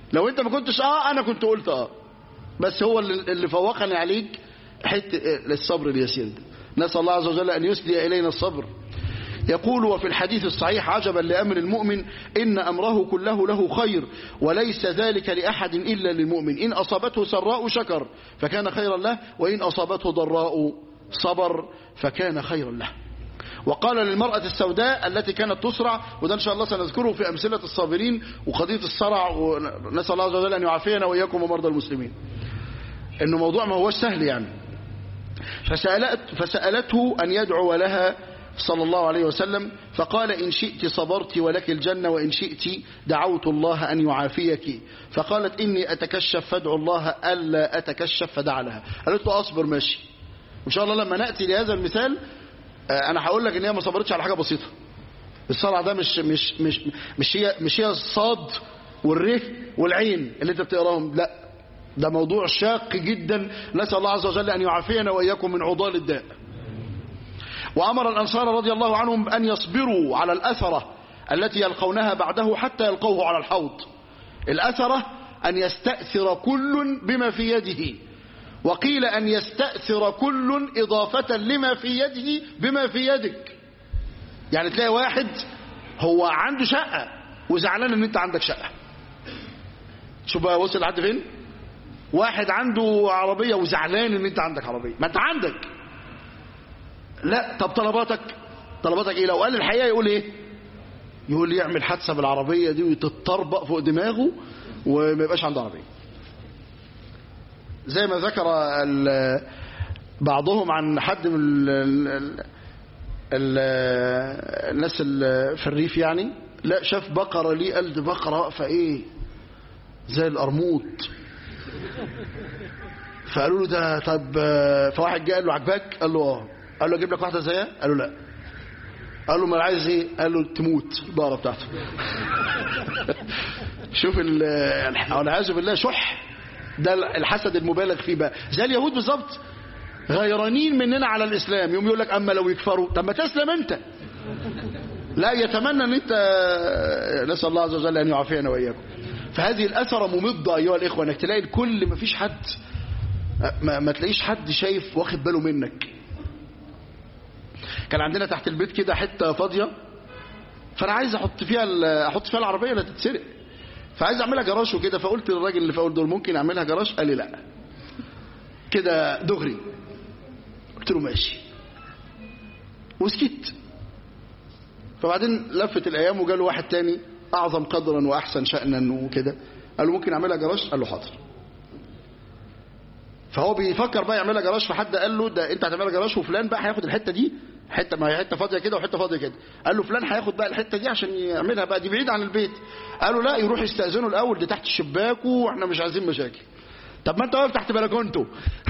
لو انت ما كنتش اه انا كنت قلت اه بس هو اللي اللي فوقني عليك حته الصبر اليسير ده نسال الله عز وجل ان يسدي الينا الصبر يقول وفي الحديث الصحيح عجبا لأمر المؤمن إن أمره كله له خير وليس ذلك لأحد إلا للمؤمن إن أصابته سراء شكر فكان خيرا له وإن أصابته ضراء صبر فكان خيرا له وقال للمرأة السوداء التي كانت تسرع وده إن شاء الله سنذكره في أمثلة الصابرين وقضية الصرع ونسأل الله عز وجل أن يعافينا وإياكم ومرضى المسلمين إنه موضوع ما هوش سهل يعني فسألت فسألته أن يدعو لها صلى الله عليه وسلم فقال إن شئت صبرت ولك الجنة وإن شئت دعوت الله أن يعافيك فقالت إني أتكشف فادعو الله ألا أتكشف فدع لها قالت له أصبر ماشي إن شاء الله لما نأتي لهذا المثال آه، أنا هقول لك إن هي ما صبرتش على حاجة بسيطة الصرع ده مش مش مش مش هي مش هي الصاد والره والعين اللي انت بتقراهم لا ده موضوع شاق جدا نسأل الله عز وجل أن يعافينا وإياكم من عضال الداء وأمر الأنصار رضي الله عنهم أن يصبروا على الأثرة التي يلقونها بعده حتى يلقوه على الحوض الأثرة أن يستأثر كل بما في يده وقيل أن يستأثر كل إضافة لما في يده بما في يدك يعني تلاقي واحد هو عنده شقة وزعلان ان انت عندك شقة شوف بقى وصل لحد فين واحد عنده عربية وزعلان ان انت عندك عربية ما انت عندك لا طب طلباتك طلباتك ايه لو قال الحقيقة يقول ايه يقول يعمل حادثة بالعربية دي وتتطربق فوق دماغه وما يبقاش عنده عربية زي ما ذكر ال- بعضهم عن حد من ال- ال- ال- ال- الناس ال- في الريف يعني لا شاف بقرة ليه قال دي بقرة واقفة ايه زي القرموط فقالوا له ده طب آه، فواحد جه قال له عجبك قال له اه قال له اجيب لك واحده زيها قال له لا قال له ما عايز ايه قال له تموت البقره بتاعته شوف ال- الح- والعياذ بالله شح ده الحسد المبالغ فيه بقى زي اليهود بالظبط غيرانين مننا على الاسلام يوم يقول لك اما لو يكفروا طب ما تسلم انت لا يتمنى ان انت نسال الله عز وجل ان يعافينا واياكم فهذه الاثره ممضه ايها الاخوه انك تلاقي الكل ما فيش حد ما, ما تلاقيش حد شايف واخد باله منك كان عندنا تحت البيت كده حته فاضيه فانا عايز احط فيها ال- احط فيها العربيه لا تتسرق فعايز اعملها جراج وكده فقلت للراجل اللي في اول دول ممكن اعملها جراج قال لي لا كده دغري قلت له ماشي وسكت فبعدين لفت الايام وجاله واحد تاني اعظم قدرا واحسن شانا وكده قال له ممكن اعملها جراج قال له حاضر فهو بيفكر بقى يعملها جراج فحد قال له ده انت هتعملها جراج وفلان بقى هياخد الحته دي حته ما هي حته فاضيه كده وحته فاضيه كده قال له فلان هياخد بقى الحته دي عشان يعملها بقى دي بعيد عن البيت قالوا لا يروح يستاذنه الاول دي تحت الشباك واحنا مش عايزين مشاكل طب ما انت واقف تحت بلكونته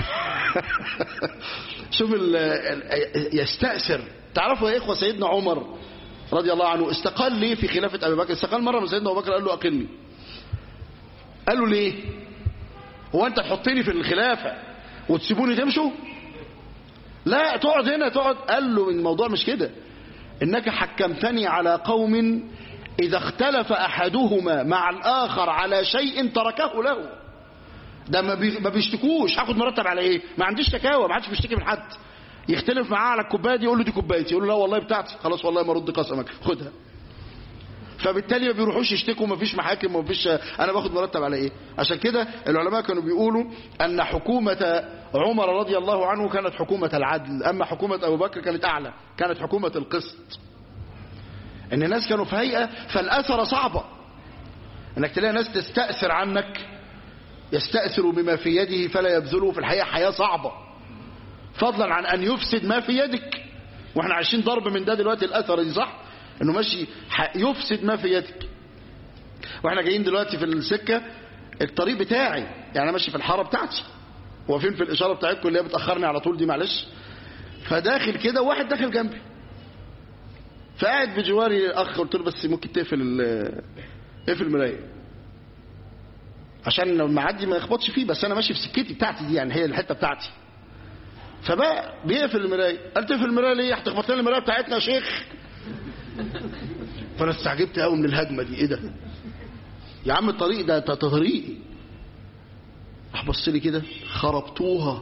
شوف ال ال يستأثر تعرفوا يا اخوه سيدنا عمر رضي الله عنه استقال ليه في خلافه ابي بكر استقال مره من سيدنا ابو بكر قال له اقلني قال له ليه هو انت تحطني في الخلافه وتسيبوني تمشوا لا تقعد هنا تقعد قال له الموضوع مش كده انك حكمتني على قوم اذا اختلف احدهما مع الاخر على شيء تركه له ده ما بي- ما بيشتكوش هاخد مرتب على ايه ما عنديش شكاوى ما حدش بيشتكي من حد يختلف معاه على الكوبايه دي يقول له دي كوبايتي يقول له لا والله بتاعتي خلاص والله ما ارد قسمك خدها فبالتالي ما بيروحوش يشتكوا ما فيش محاكم ما فيش انا باخد مرتب على ايه عشان كده العلماء كانوا بيقولوا ان حكومه عمر رضي الله عنه كانت حكومه العدل اما حكومه ابو بكر كانت اعلى كانت حكومه القسط ان الناس كانوا في هيئه فالاثر صعبه انك تلاقي ناس تستاثر عنك يستاثر بما في يده فلا يبذله في الحقيقه حياه صعبه فضلا عن ان يفسد ما في يدك واحنا عايشين ضرب من ده دلوقتي الاثر دي صح انه ماشي ح- يفسد ما في يدك واحنا جايين دلوقتي في السكه الطريق بتاعي يعني انا ماشي في الحاره بتاعتي هو فين في الاشاره بتاعتكم اللي هي بتاخرني على طول دي معلش فداخل كده وواحد داخل جنبي فقاعد بجواري اخ قلت له بس ممكن تقفل ال- اقفل المرايه عشان لو معدي ما يخبطش فيه بس انا ماشي في سكتي بتاعتي دي يعني هي الحته بتاعتي فبقى بيقفل المرايه قال تقفل المرايه ليه هتخبط لنا المرايه بتاعتنا يا شيخ فانا استعجبت قوي من الهجمه دي ايه ده يا عم الطريق ده ده طريقي راح بص لي كده خربتوها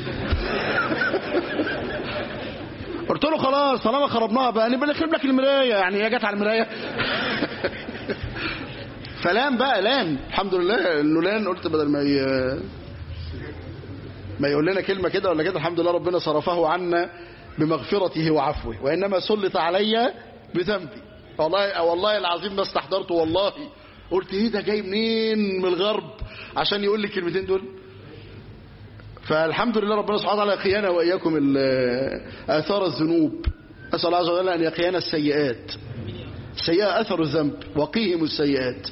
قلت له خلاص طالما خربناها بقى نبقى نخرب لك المرايه يعني هي جت على المرايه فلان بقى لان الحمد لله انه لان قلت بدل ما ي... ما يقول لنا كلمه كده ولا كده الحمد لله ربنا صرفه عنا بمغفرته وعفوه وانما سلط علي بذنبي والله والله العظيم ما استحضرته والله قلت ايه ده جاي منين من الغرب عشان يقول لي الكلمتين دول فالحمد لله ربنا سبحانه وتعالى يقينا واياكم ال- اثار الذنوب اسال الله عز وجل ان يقينا السيئات السيئه اثر الذنب وقيهم السيئات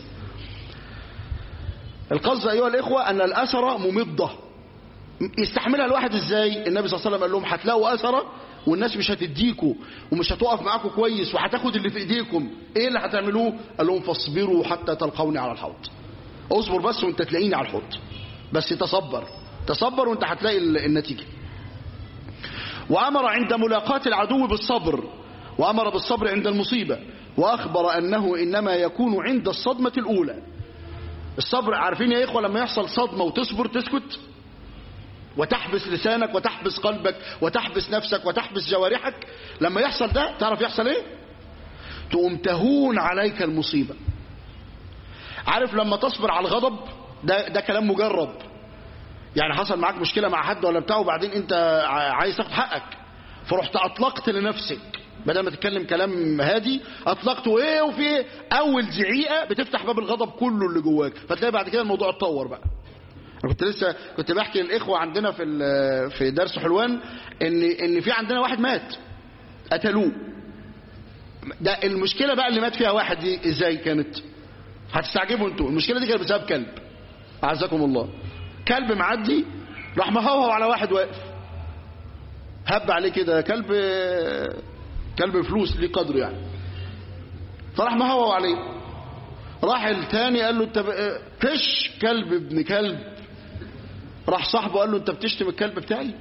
القصد ايها الاخوه ان الاثر ممضه يستحملها الواحد ازاي النبي صلى الله عليه وسلم قال لهم هتلاقوا اثره والناس مش هتديكوا ومش هتقف معاكم كويس وهتاخد اللي في ايديكم ايه اللي هتعملوه قال لهم فاصبروا حتى تلقوني على الحوض اصبر بس وانت تلاقيني على الحوض بس تصبر تصبر وانت هتلاقي ال- النتيجه وامر عند ملاقاه العدو بالصبر وامر بالصبر عند المصيبه واخبر انه انما يكون عند الصدمه الاولى الصبر عارفين يا اخوه لما يحصل صدمه وتصبر تسكت وتحبس لسانك وتحبس قلبك وتحبس نفسك وتحبس جوارحك لما يحصل ده تعرف يحصل ايه تقوم تهون عليك المصيبة عارف لما تصبر على الغضب ده, ده كلام مجرب يعني حصل معاك مشكلة مع حد ولا بتاع وبعدين انت ع- عايز تاخد حقك فرحت اطلقت لنفسك بدل ما تتكلم كلام هادي اطلقت وايه وفي ايه اول زعيقه بتفتح باب الغضب كله اللي جواك فتلاقي بعد كده الموضوع اتطور بقى انا كنت لسه كنت بحكي للاخوه عندنا في ال- في درس حلوان ان ان في عندنا واحد مات قتلوه ده المشكله بقى اللي مات فيها واحد دي ازاي كانت هتستعجبوا انتوا المشكله دي كانت بسبب كلب اعزكم الله كلب معدي راح مهوهو على واحد واقف هب عليه كده كلب كلب فلوس ليه قدر يعني فراح مهوهو عليه راح التاني قال له انت ب- فش كلب ابن كلب راح صاحبه قال له انت بتشتم الكلب بتاعي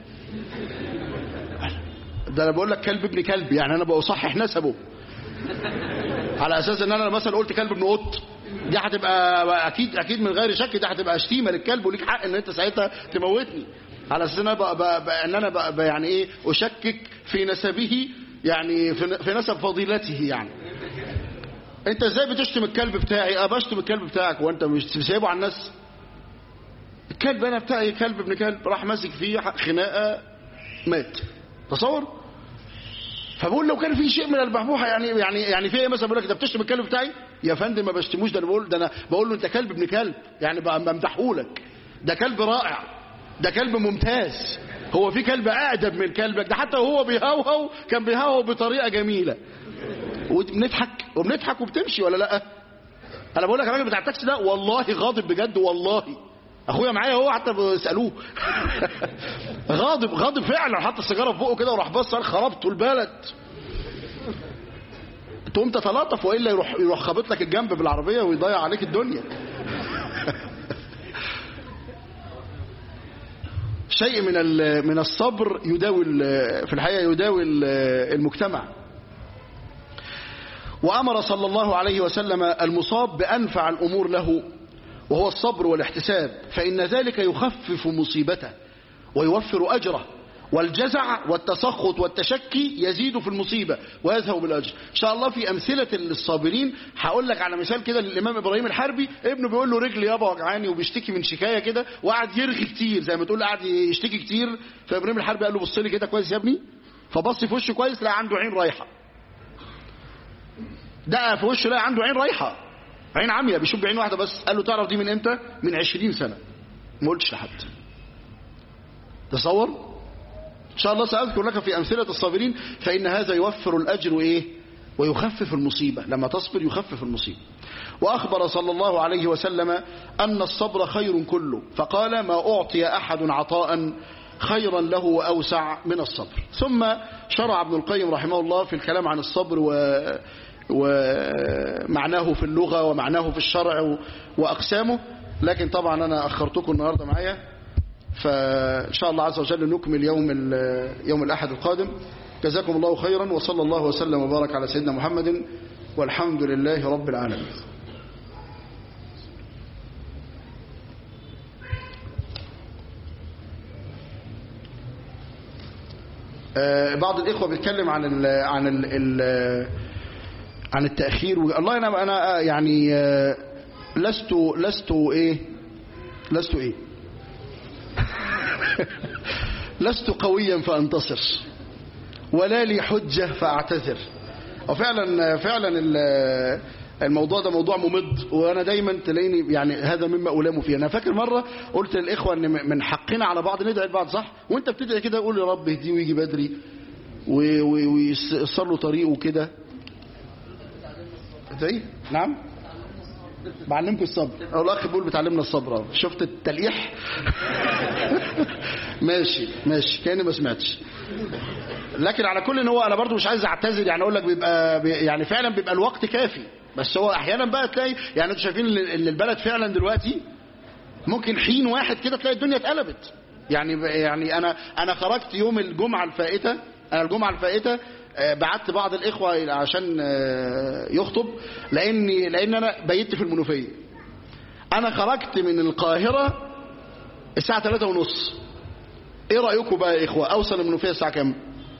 ده انا بقول لك كلب ابن كلب يعني انا بصحح نسبه على اساس ان انا مثلا قلت كلب ابن قط دي هتبقى اكيد اكيد من غير شك دي هتبقى شتيمه للكلب وليك حق ان انت ساعتها تموتني على اساس ان انا بقى بقى بقى ان انا بقى بقى يعني ايه اشكك في نسبه يعني في في نسب فضيلته يعني انت ازاي بتشتم الكلب بتاعي اه بشتم الكلب بتاعك وانت مش سايبه على الناس الكلب انا بتاعي كلب ابن كلب راح ماسك فيه خناقه مات تصور فبقول لو كان في شيء من البحبوحه يعني يعني يعني في ايه مثلا بقول لك ده بتشتم الكلب بتاعي يا فندم ما بشتموش ده انا بقول ده انا بقول له انت كلب ابن كلب يعني بمدحه لك ده كلب رائع ده كلب ممتاز هو في كلب اعجب من كلبك ده حتى وهو بيهوهو كان بيهوهو بطريقه جميله وبنضحك وبنضحك وبتمشي ولا لا انا بقول لك الراجل بتاع التاكسي ده والله غاضب بجد والله اخويا معايا هو حتى بيسالوه غاضب غاضب فعلا حط السيجاره في بقه كده وراح بص قال خربتوا البلد تقوم تتلطف والا يروح يروح خابط لك الجنب بالعربيه ويضيع عليك الدنيا شيء من ال- من الصبر يداوي ال- في الحقيقه يداوي ال- المجتمع وامر صلى الله عليه وسلم المصاب بانفع الامور له وهو الصبر والاحتساب فان ذلك يخفف مصيبته ويوفر اجره والجزع والتسخط والتشكي يزيد في المصيبه ويذهب بالاجر ان شاء الله في امثله للصابرين هقول لك على مثال كده للامام ابراهيم الحربي ابنه بيقول له رجلي يابا وجعاني وبيشتكي من شكايه كده وقعد يرغي كتير زي ما تقول قعد يشتكي كتير فابراهيم الحربي قال له بص لي كده كويس يا ابني فبص في وشه كويس لقى عنده عين رايحه ده في وشه لقى عنده عين رايحه عين عمياء بيشوف بعين واحده بس قال له تعرف دي من امتى من 20 سنه ما قلتش لحد تصور ان شاء الله ساذكر لك في امثله الصابرين فان هذا يوفر الاجر ايه ويخفف المصيبه لما تصبر يخفف المصيبه واخبر صلى الله عليه وسلم ان الصبر خير كله فقال ما اعطي احد عطاء خيرا له واوسع من الصبر ثم شرع ابن القيم رحمه الله في الكلام عن الصبر و ومعناه في اللغة ومعناه في الشرع وأقسامه لكن طبعا أنا أخرتكم النهاردة معايا فإن شاء الله عز وجل نكمل يوم ال- يوم الأحد القادم جزاكم الله خيرا وصلى الله وسلم وبارك على سيدنا محمد والحمد لله رب العالمين آه، بعض الإخوة بيتكلم عن ال عن ال ال عن التأخير والله أنا أنا يعني آه، لست لست إيه لست إيه لست قويا فأنتصر ولا لي حجة فأعتذر وفعلا فعلا ال- الموضوع ده موضوع ممد وانا دايما تلاقيني يعني هذا مما الام فيه انا فاكر مره قلت للاخوه ان من حقنا على بعض ندعي لبعض صح وانت بتدعي كده قول يا رب اهديه ويجي بدري و- و- وييسر له طريقه كده ازاي نعم بعلمكم الصبر او الاخ بيقول بتعلمنا الصبر اهو شفت التلقيح ماشي ماشي كاني ما سمعتش لكن على كل ان هو انا برضو مش عايز اعتذر يعني اقول لك بيبقى بي- يعني فعلا بيبقى الوقت كافي بس هو احيانا بقى تلاقي يعني انتوا شايفين ان إن البلد فعلا دلوقتي ممكن حين واحد كده تلاقي الدنيا اتقلبت يعني يعني انا انا خرجت يوم الجمعه الفائته انا الجمعه الفائته آه، بعت بعض الاخوه عشان آه، يخطب لاني لان انا بيت في المنوفيه انا خرجت من القاهره الساعه 3 ونص ايه رايكم بقى يا اخوه اوصل المنوفيه الساعه كام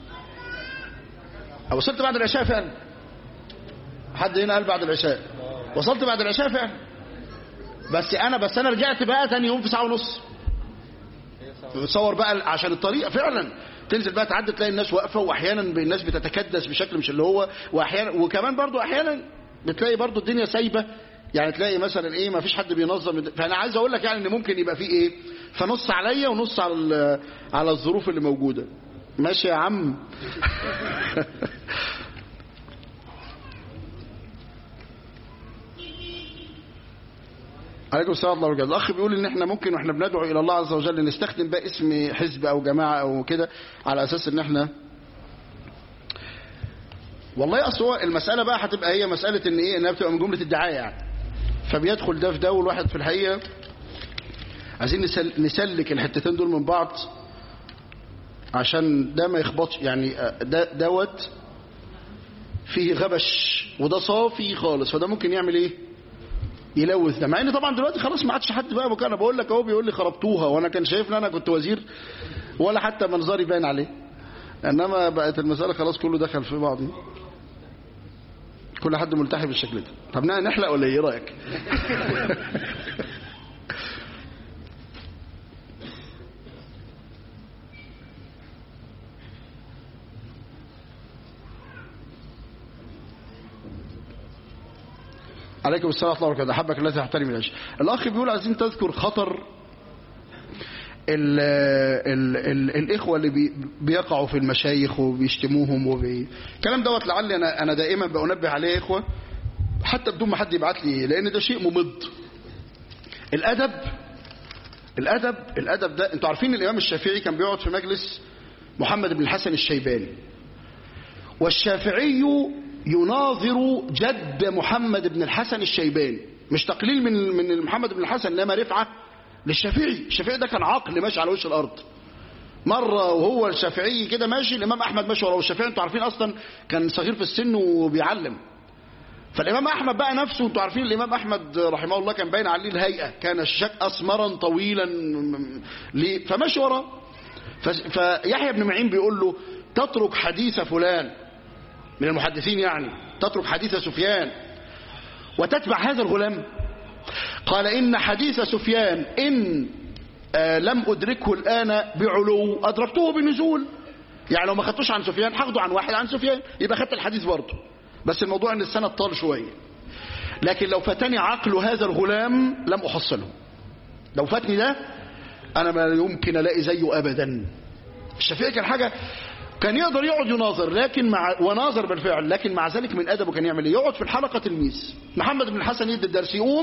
وصلت بعد العشاء فعلا حد هنا قال بعد العشاء وصلت بعد العشاء فعلا بس انا بس انا رجعت بقى تاني يوم في ساعه ونص بتصور بقى عشان الطريق فعلا تنزل بقى تعدي تلاقي الناس واقفه واحيانا الناس بتتكدس بشكل مش اللي هو واحيانا وكمان برضو احيانا بتلاقي برضو الدنيا سايبه يعني تلاقي مثلا ايه ما فيش حد بينظم فانا عايز اقول لك يعني ان ممكن يبقى فيه ايه فنص عليا ونص على ال- على الظروف اللي موجوده ماشي يا عم عليكم السلام ورحمه الله وبركاته الاخ بيقول ان احنا ممكن واحنا بندعو الى الله عز وجل نستخدم بقى اسم حزب او جماعه او كده على اساس ان احنا والله اصل هو المساله بقى هتبقى هي مساله ان ايه انها بتبقى من جمله الدعايه يعني فبيدخل ده في ده والواحد في الحقيقه عايزين نسل نسلك الحتتين دول من بعض عشان ده ما يخبطش يعني ده دوت فيه غبش وده صافي خالص فده ممكن يعمل ايه يلوث ده مع ان طبعا دلوقتي خلاص ما عادش حد بقى انا بقول لك اهو بيقول لي خربتوها وانا كان شايف ان انا كنت وزير ولا حتى منظري باين عليه انما بقت المساله خلاص كله دخل في بعضه كل حد ملتحي بالشكل ده طب نحلق ولا ايه رايك عليكم السلام ورحمه الله وبركاته احبك الذي تحترم العيش الاخ بيقول عايزين تذكر خطر ال ال ال الاخوه اللي بي بيقعوا في المشايخ وبيشتموهم وبي الكلام دوت لعلي انا انا دائما بنبه عليه يا اخوه حتى بدون ما حد يبعت لي لان ده شيء ممض الادب الادب الادب ده انتوا عارفين الامام الشافعي كان بيقعد في مجلس محمد بن الحسن الشيباني والشافعي يناظر جد محمد بن الحسن الشيباني مش تقليل من من محمد بن الحسن انما رفعه للشافعي الشافعي ده كان عقل ماشي على وش الارض مره وهو الشافعي كده ماشي الامام احمد ماشي وراه والشافعي انتوا عارفين اصلا كان صغير في السن وبيعلم فالامام احمد بقى نفسه انتوا عارفين الامام احمد رحمه الله كان باين عليه الهيئه كان الشك اسمرا طويلا ليه فماشي وراه فيحيى بن معين بيقول له تترك حديث فلان من المحدثين يعني تترك حديث سفيان وتتبع هذا الغلام قال إن حديث سفيان إن آه لم أدركه الآن بعلو أدركته بنزول يعني لو ما خدتوش عن سفيان هاخده عن واحد عن سفيان يبقى خدت الحديث برضه بس الموضوع ان السنة طال شوية لكن لو فاتني عقل هذا الغلام لم أحصله لو فاتني ده أنا ما يمكن ألاقي زيه أبدا الشافعي كان حاجة كان يقدر يقعد يناظر لكن مع وناظر بالفعل لكن مع ذلك من ادبه كان يعمل ايه يقعد في الحلقه تلميذ محمد بن الحسن يدي الدرس يقوم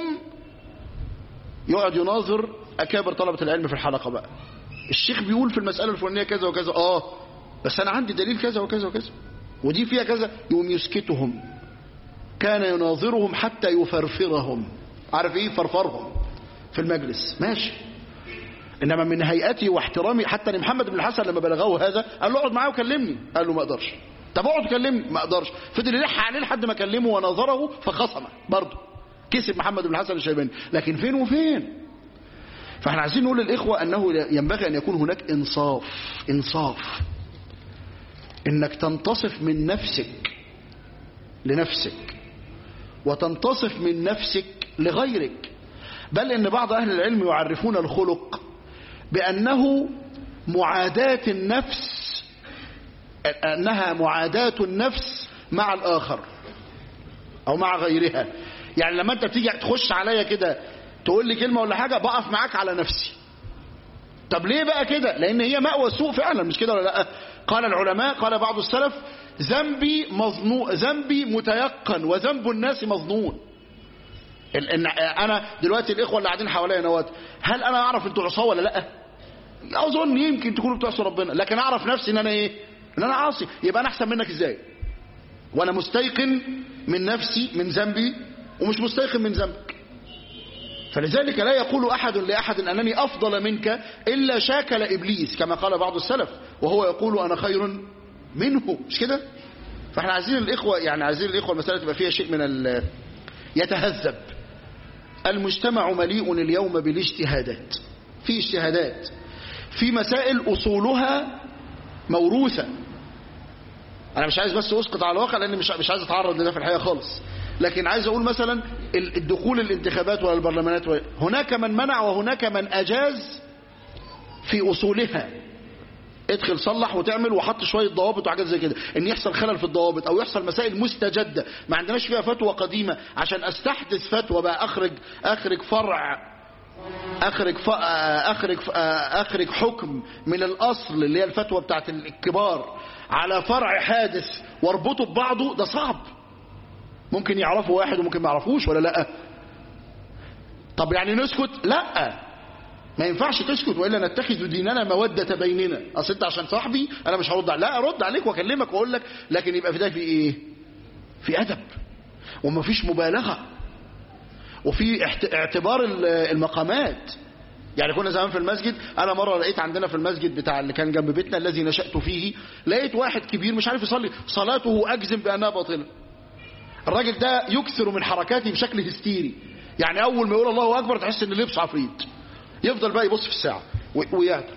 يقعد يناظر اكابر طلبه العلم في الحلقه بقى الشيخ بيقول في المساله الفلانيه كذا وكذا اه بس انا عندي دليل كذا وكذا وكذا ودي فيها كذا يقوم يسكتهم كان يناظرهم حتى يفرفرهم عارف ايه فرفرهم في المجلس ماشي انما من هيئتي واحترامي حتى ان محمد بن الحسن لما بلغوه هذا قال له اقعد معايا وكلمني قال له ما اقدرش طب اقعد كلمني ما اقدرش فضل يلح عليه لحد ما كلمه ونظره فخصمه برضه كسب محمد بن الحسن الشيباني لكن فين وفين فاحنا عايزين نقول للاخوه انه ينبغي ان يكون هناك انصاف انصاف انك تنتصف من نفسك لنفسك وتنتصف من نفسك لغيرك بل ان بعض اهل العلم يعرفون الخلق بانه معاداة النفس انها معاداة النفس مع الاخر او مع غيرها يعني لما انت بتيجي تخش عليا كده تقول لي كلمة ولا حاجة بقف معاك على نفسي طب ليه بقى كده لان هي مأوى السوء فعلا مش كده ولا لا قال العلماء قال بعض السلف ذنبي مظنون ذنبي متيقن وذنب الناس مظنون ال- إن انا دلوقتي الاخوه اللي قاعدين حواليا نوات هل انا اعرف انتوا عصاه ولا لا اظن يمكن تكونوا بتعصوا ربنا لكن اعرف نفسي ان انا ايه ان انا عاصي يبقى انا احسن منك ازاي وانا مستيقن من نفسي من ذنبي ومش مستيقن من ذنبك فلذلك لا يقول أحد لأحد أنني أفضل منك إلا شاكل إبليس كما قال بعض السلف وهو يقول أنا خير منه مش كده فاحنا عايزين الإخوة يعني عايزين الإخوة المسألة تبقى فيها شيء من ال يتهذب المجتمع مليء اليوم بالاجتهادات في اجتهادات في مسائل أصولها موروثة انا مش عايز بس اسقط على الواقع لان مش مش عايز اتعرض لده في الحقيقه خالص لكن عايز اقول مثلا ال- الدخول الانتخابات ولا البرلمانات ولا هناك من منع وهناك من اجاز في اصولها ادخل صلح وتعمل وحط شويه ضوابط وحاجات زي كده ان يحصل خلل في الضوابط او يحصل مسائل مستجده ما عندناش فيها فتوى قديمه عشان استحدث فتوى بقى اخرج اخرج فرع اخرج ف... اخرج ف... اخرج حكم من الاصل اللي هي الفتوى بتاعت الكبار على فرع حادث واربطه ببعضه ده صعب ممكن يعرفه واحد وممكن ما يعرفوش ولا لا طب يعني نسكت لا ما ينفعش تسكت والا نتخذ ديننا موده بيننا اصل انت عشان صاحبي انا مش هرد عليك. لا ارد عليك واكلمك واقول لك لكن يبقى في ده في ايه في ادب ومفيش مبالغه وفي احت- اعتبار ال- المقامات يعني كنا زمان في المسجد انا مره لقيت عندنا في المسجد بتاع اللي كان جنب بيتنا الذي نشأت فيه لقيت واحد كبير مش عارف يصلي صلاته اجزم بانها باطله الراجل ده يكثر من حركاته بشكل هستيري يعني اول ما يقول الله اكبر تحس ان لبس عفريت يفضل بقى يبص في الساعه و- ويعد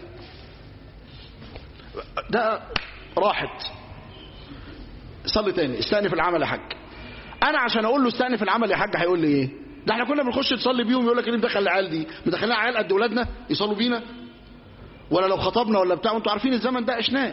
ده راحت صلي تاني استأنف العمل يا حاج انا عشان اقول له استأنف العمل يا حاج هيقول لي ايه ده احنا كنا بنخش نصلي بيهم يقول لك ايه مدخل العيال دي مدخلين عيال قد ولادنا يصلوا بينا ولا لو خطبنا ولا بتاع وانتوا عارفين الزمن ده عشناه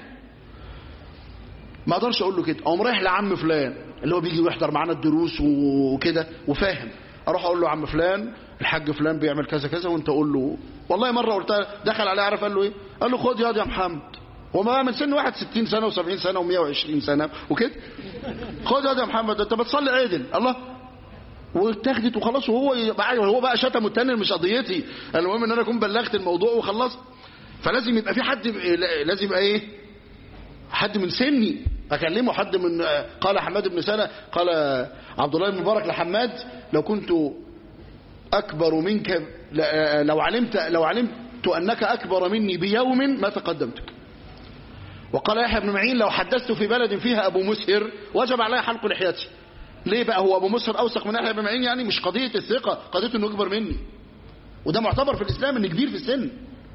ما اقدرش اقول له كده اقوم رايح لعم فلان اللي هو بيجي ويحضر معانا الدروس وكده وفاهم اروح اقول له عم فلان الحاج فلان بيعمل كذا كذا وانت قول له والله مره قلت دخل عليه عارف قال له ايه قال له خد ياض يا محمد هو ما من سن واحد 60 سنه و70 سنه و120 سنه وكده خد ياض يا محمد انت بتصلي عدل الله واتاخدت وخلاص وهو يبقى هو بقى شتم التاني مش قضيتي المهم ان انا اكون بلغت الموضوع وخلصت فلازم يبقى في حد لازم يبقى ايه حد من سني اكلمه حد من قال حماد بن سنة قال عبد الله بن مبارك لحماد لو كنت اكبر منك لو علمت لو علمت انك اكبر مني بيوم ما تقدمتك وقال يحيى بن معين لو حدثت في بلد فيها ابو مسهر وجب علي حلق لحيتي ليه بقى هو ابو مسهر اوثق من يحيى بن معين يعني مش قضيه الثقه قضيه انه اكبر مني وده معتبر في الاسلام ان كبير في السن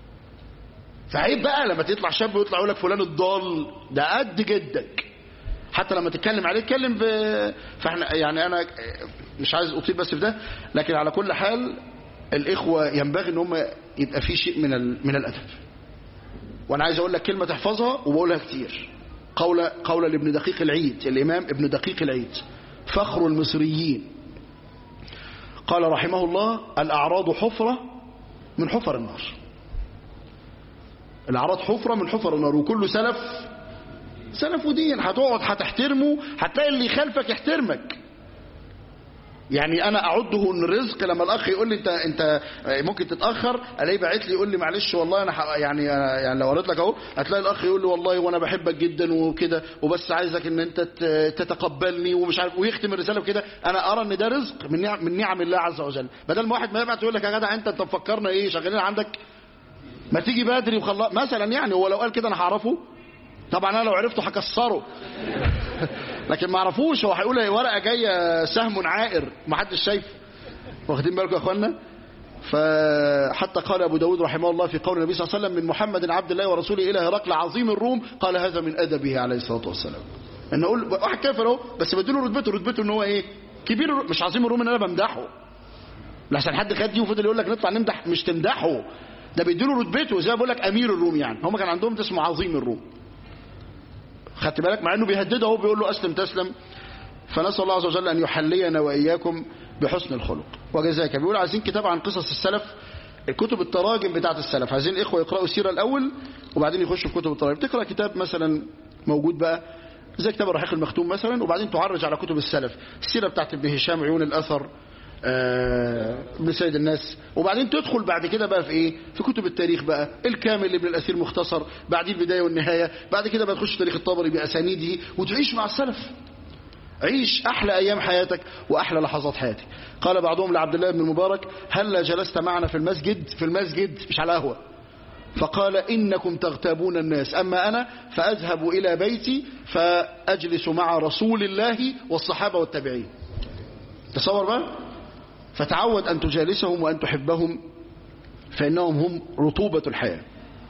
فعيب بقى لما تطلع شاب ويطلع يقول لك فلان الضال ده قد جدك حتى لما تتكلم عليه اتكلم ب... فاحنا يعني انا مش عايز اطيل بس في ده لكن على كل حال الاخوه ينبغي ان هم يبقى في شيء من ال... من الادب وانا عايز اقول لك كلمه تحفظها وبقولها كتير قول قول لابن دقيق العيد الامام ابن دقيق العيد فخر المصريين قال رحمه الله الاعراض حفره من حفر النار الاعراض حفره من حفر النار وكل سلف سلف ودين هتقعد هتحترمه هتلاقي اللي يخالفك يحترمك يعني انا اعده ان رزق لما الاخ يقول لي انت انت ممكن تتاخر الاقيه باعت لي يقول لي معلش والله انا يعني يعني لو قريت لك اهو هتلاقي الاخ يقول لي والله وانا بحبك جدا وكده وبس عايزك ان انت تتقبلني ومش عارف ويختم الرساله بكده انا ارى ان ده رزق من نعم من نعم الله عز وجل بدل ما واحد ما يبعت يقول لك يا جدع انت انت مفكرنا ايه شغالين عندك ما تيجي بدري وخلاص مثلا يعني هو لو قال كده انا هعرفه طبعا انا لو عرفته هكسره لكن ما اعرفوش هو هيقول ورقه جايه سهم عائر ما حدش شايف واخدين بالكم يا اخوانا فحتى قال أبو داود رحمه الله في قول النبي صلى الله عليه وسلم من محمد عبد الله ورسوله إلى هرقل عظيم الروم قال هذا من أدبه عليه الصلاة والسلام أن أقول واحد كافر اهو بس بديله رتبته رتبته أن هو إيه كبير الروم مش عظيم الروم أن أنا بمدحه لحسن حد خد دي وفضل يقول لك نطلع نمدح مش تمدحه ده بيديله رتبته زي ما بقول لك أمير الروم يعني هم كان عندهم ده اسمه عظيم الروم خدت بالك مع انه بيهدده اهو بيقول له اسلم تسلم فنسال الله عز وجل ان يحلينا واياكم بحسن الخلق وجزاك بيقول عايزين كتاب عن قصص السلف الكتب التراجم بتاعت السلف عايزين اخوه يقراوا السيره الاول وبعدين يخشوا في كتب التراجم تقرا كتاب مثلا موجود بقى زي كتاب الرحيق المختوم مثلا وبعدين تعرج على كتب السلف السيره بتاعت ابن هشام عيون الاثر آه، ابن سيد الناس وبعدين تدخل بعد كده بقى في ايه في كتب التاريخ بقى الكامل لابن الاسير مختصر بعدين البدايه والنهايه بعد كده بقى تخش تاريخ الطبري باسانيده وتعيش مع السلف عيش احلى ايام حياتك واحلى لحظات حياتك قال بعضهم لعبد الله بن المبارك هل جلست معنا في المسجد في المسجد مش على قهوه فقال إنكم تغتابون الناس أما أنا فأذهب إلى بيتي فأجلس مع رسول الله والصحابة والتابعين تصور بقى فتعود أن تجالسهم وأن تحبهم فإنهم هم رطوبة الحياة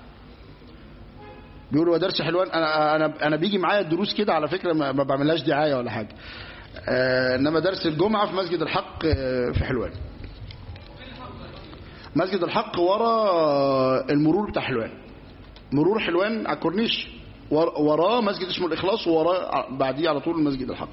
بيقولوا درس حلوان أنا, أنا, أنا بيجي معايا الدروس كده على فكرة ما ما بعملهاش دعاية ولا حاجة آه إنما درس الجمعة في مسجد الحق آه في حلوان مسجد الحق ورا المرور بتاع حلوان مرور حلوان على الكورنيش ور- وراه مسجد اسمه الإخلاص ووراه بعديه على طول المسجد الحق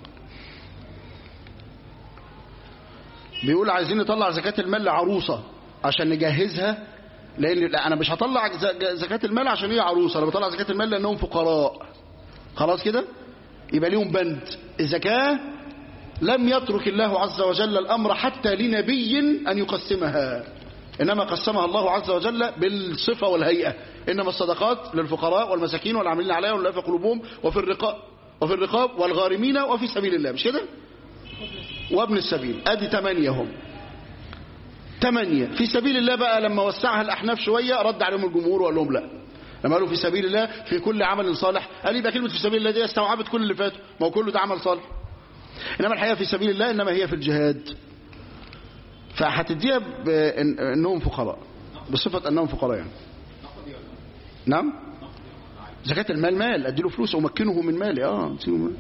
بيقول عايزين نطلع زكاة المال لعروسة عشان نجهزها لان لا انا مش هطلع ز- زكاة المال عشان هي عروسة انا بطلع زكاة المال لانهم فقراء خلاص كده يبقى ليهم بند الزكاة لم يترك الله عز وجل الامر حتى لنبي ان يقسمها انما قسمها الله عز وجل بالصفة والهيئة انما الصدقات للفقراء والمساكين والعاملين عليها والله في قلوبهم وفي الرقاب وفي الرقاب والغارمين وفي سبيل الله مش كده وابن السبيل ادي ثمانية هم ثمانية في سبيل الله بقى لما وسعها الأحناف شوية رد عليهم الجمهور وقال لهم لا لما قالوا في سبيل الله في كل عمل صالح قال يبقى كلمة في سبيل الله دي استوعبت كل اللي فاتوا ما هو كله ده عمل صالح إنما الحقيقة في سبيل الله إنما هي في الجهاد فهتديها بإن- إنهم فقراء بصفة أنهم فقراء يعني نعم زكاة المال مال أديله فلوس أمكنه من مالي آه أديله مال.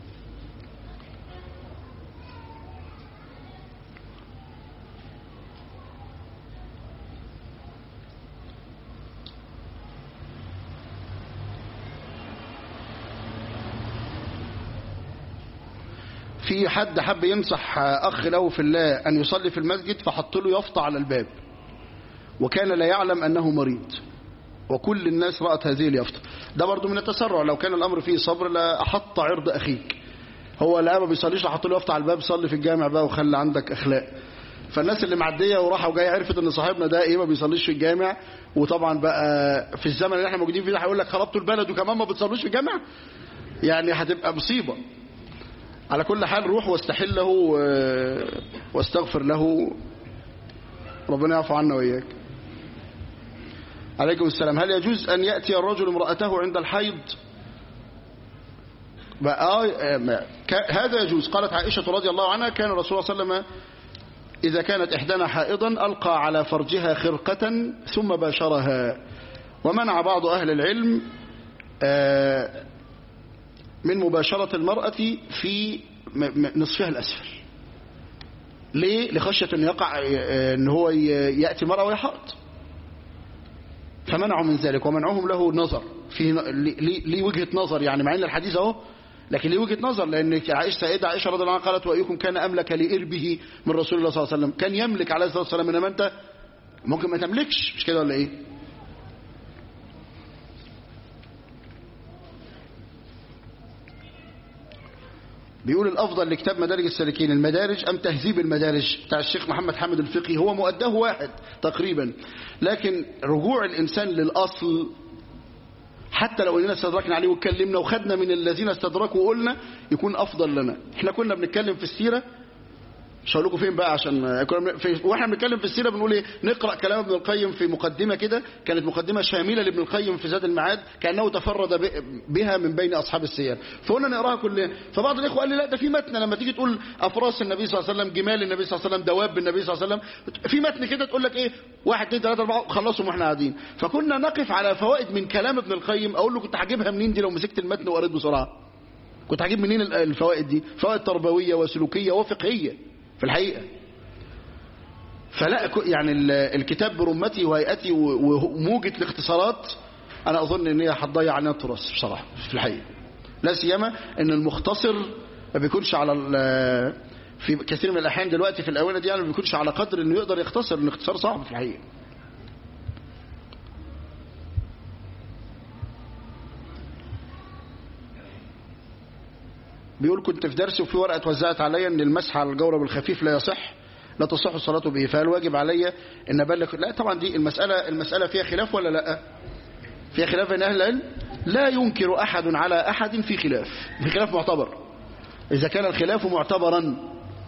في حد حب ينصح أخ له في الله أن يصلي في المسجد فحط له يافطة على الباب وكان لا يعلم أنه مريض وكل الناس رأت هذه اليافطة ده برضو من التسرع لو كان الأمر فيه صبر لأحط عرض أخيك هو لا ما بيصليش حط له يافطة على الباب صلي في الجامع بقى وخلي عندك أخلاق فالناس اللي معدية وراحة وجاية عرفت ان صاحبنا ده ايه ما بيصليش في الجامع وطبعا بقى في الزمن اللي احنا موجودين فيه ده هيقول لك خربتوا البلد وكمان ما بتصلوش في الجامع يعني هتبقى مصيبة على كل حال روح واستحله و- واستغفر له ربنا يعفو عنا وإياك عليكم السلام هل يجوز أن يأتي الرجل امرأته عند الحيض بقى آه ما- ك- هذا يجوز قالت عائشة رضي الله عنها كان الرسول صلى الله عليه وسلم إذا كانت إحدانا حائضا ألقى على فرجها خرقة ثم باشرها ومنع بعض أهل العلم آه، من مباشرة المرأة في م- م- نصفها الأسفل ليه؟ لخشية أن يقع آه، أن هو ي- يأتي المرأة وهي حائض فمنعوا من ذلك ومنعهم له نظر في ليه ليه وجهة نظر يعني مع ان الحديث اهو لكن ليه وجهة نظر لان عائشة سيدة عائشة رضي الله عنها قالت وايكم كان املك لإربه من رسول الله صلى الله عليه وسلم كان يملك عليه الصلاة والسلام انما انت ممكن ما تملكش مش كده ولا ايه بيقول الافضل لكتاب مدارج السالكين المدارج ام تهذيب المدارج بتاع الشيخ محمد حامد الفقي هو مؤداه واحد تقريبا لكن رجوع الانسان للاصل حتى لو اننا استدركنا عليه واتكلمنا وخدنا من الذين استدركوا وقلنا يكون افضل لنا احنا كنا بنتكلم في السيره مش هقول لكم فين بقى عشان كنا بن- في واحنا بنتكلم في السيره بنقول ايه نقرا كلام ابن القيم في مقدمه كده كانت مقدمه شامله لابن القيم في زاد المعاد كانه تفرد ب- بها من بين اصحاب السير فقلنا نقراها كلنا فبعض الاخوه قال لي لا ده في متن لما تيجي تقول افراس النبي صلى الله عليه وسلم جمال النبي صلى الله عليه وسلم دواب النبي صلى الله عليه وسلم في متن كده تقول لك ايه واحد اثنين ثلاثه اربعه خلصهم واحنا قاعدين فكنا نقف على فوائد من كلام ابن القيم اقول له كنت هجيبها منين دي لو مسكت المتن وقريت بسرعه كنت هجيب منين ال- الفوائد دي فوائد تربويه وسلوكيه وفقهيه في الحقيقه فلا ك- يعني ال- الكتاب برمتي وهيئتي و- وموجة الاختصارات انا اظن ان هي هتضيع علينا التراث بصراحه في الحقيقه لا سيما ان المختصر ما بيكونش على ال- في كثير من الاحيان دلوقتي في الاونه دي يعني ما بيكونش على قدر انه يقدر يختصر الاختصار صعب في الحقيقه بيقول كنت في درس وفي ورقه اتوزعت عليا ان المسح على الجورب الخفيف لا يصح لا تصح الصلاه به فهل واجب علي ان ابلغ لا طبعا دي المساله المساله فيها خلاف ولا لا فيها خلاف بين اهل العلم لا ينكر احد على احد في خلاف في خلاف معتبر اذا كان الخلاف معتبرا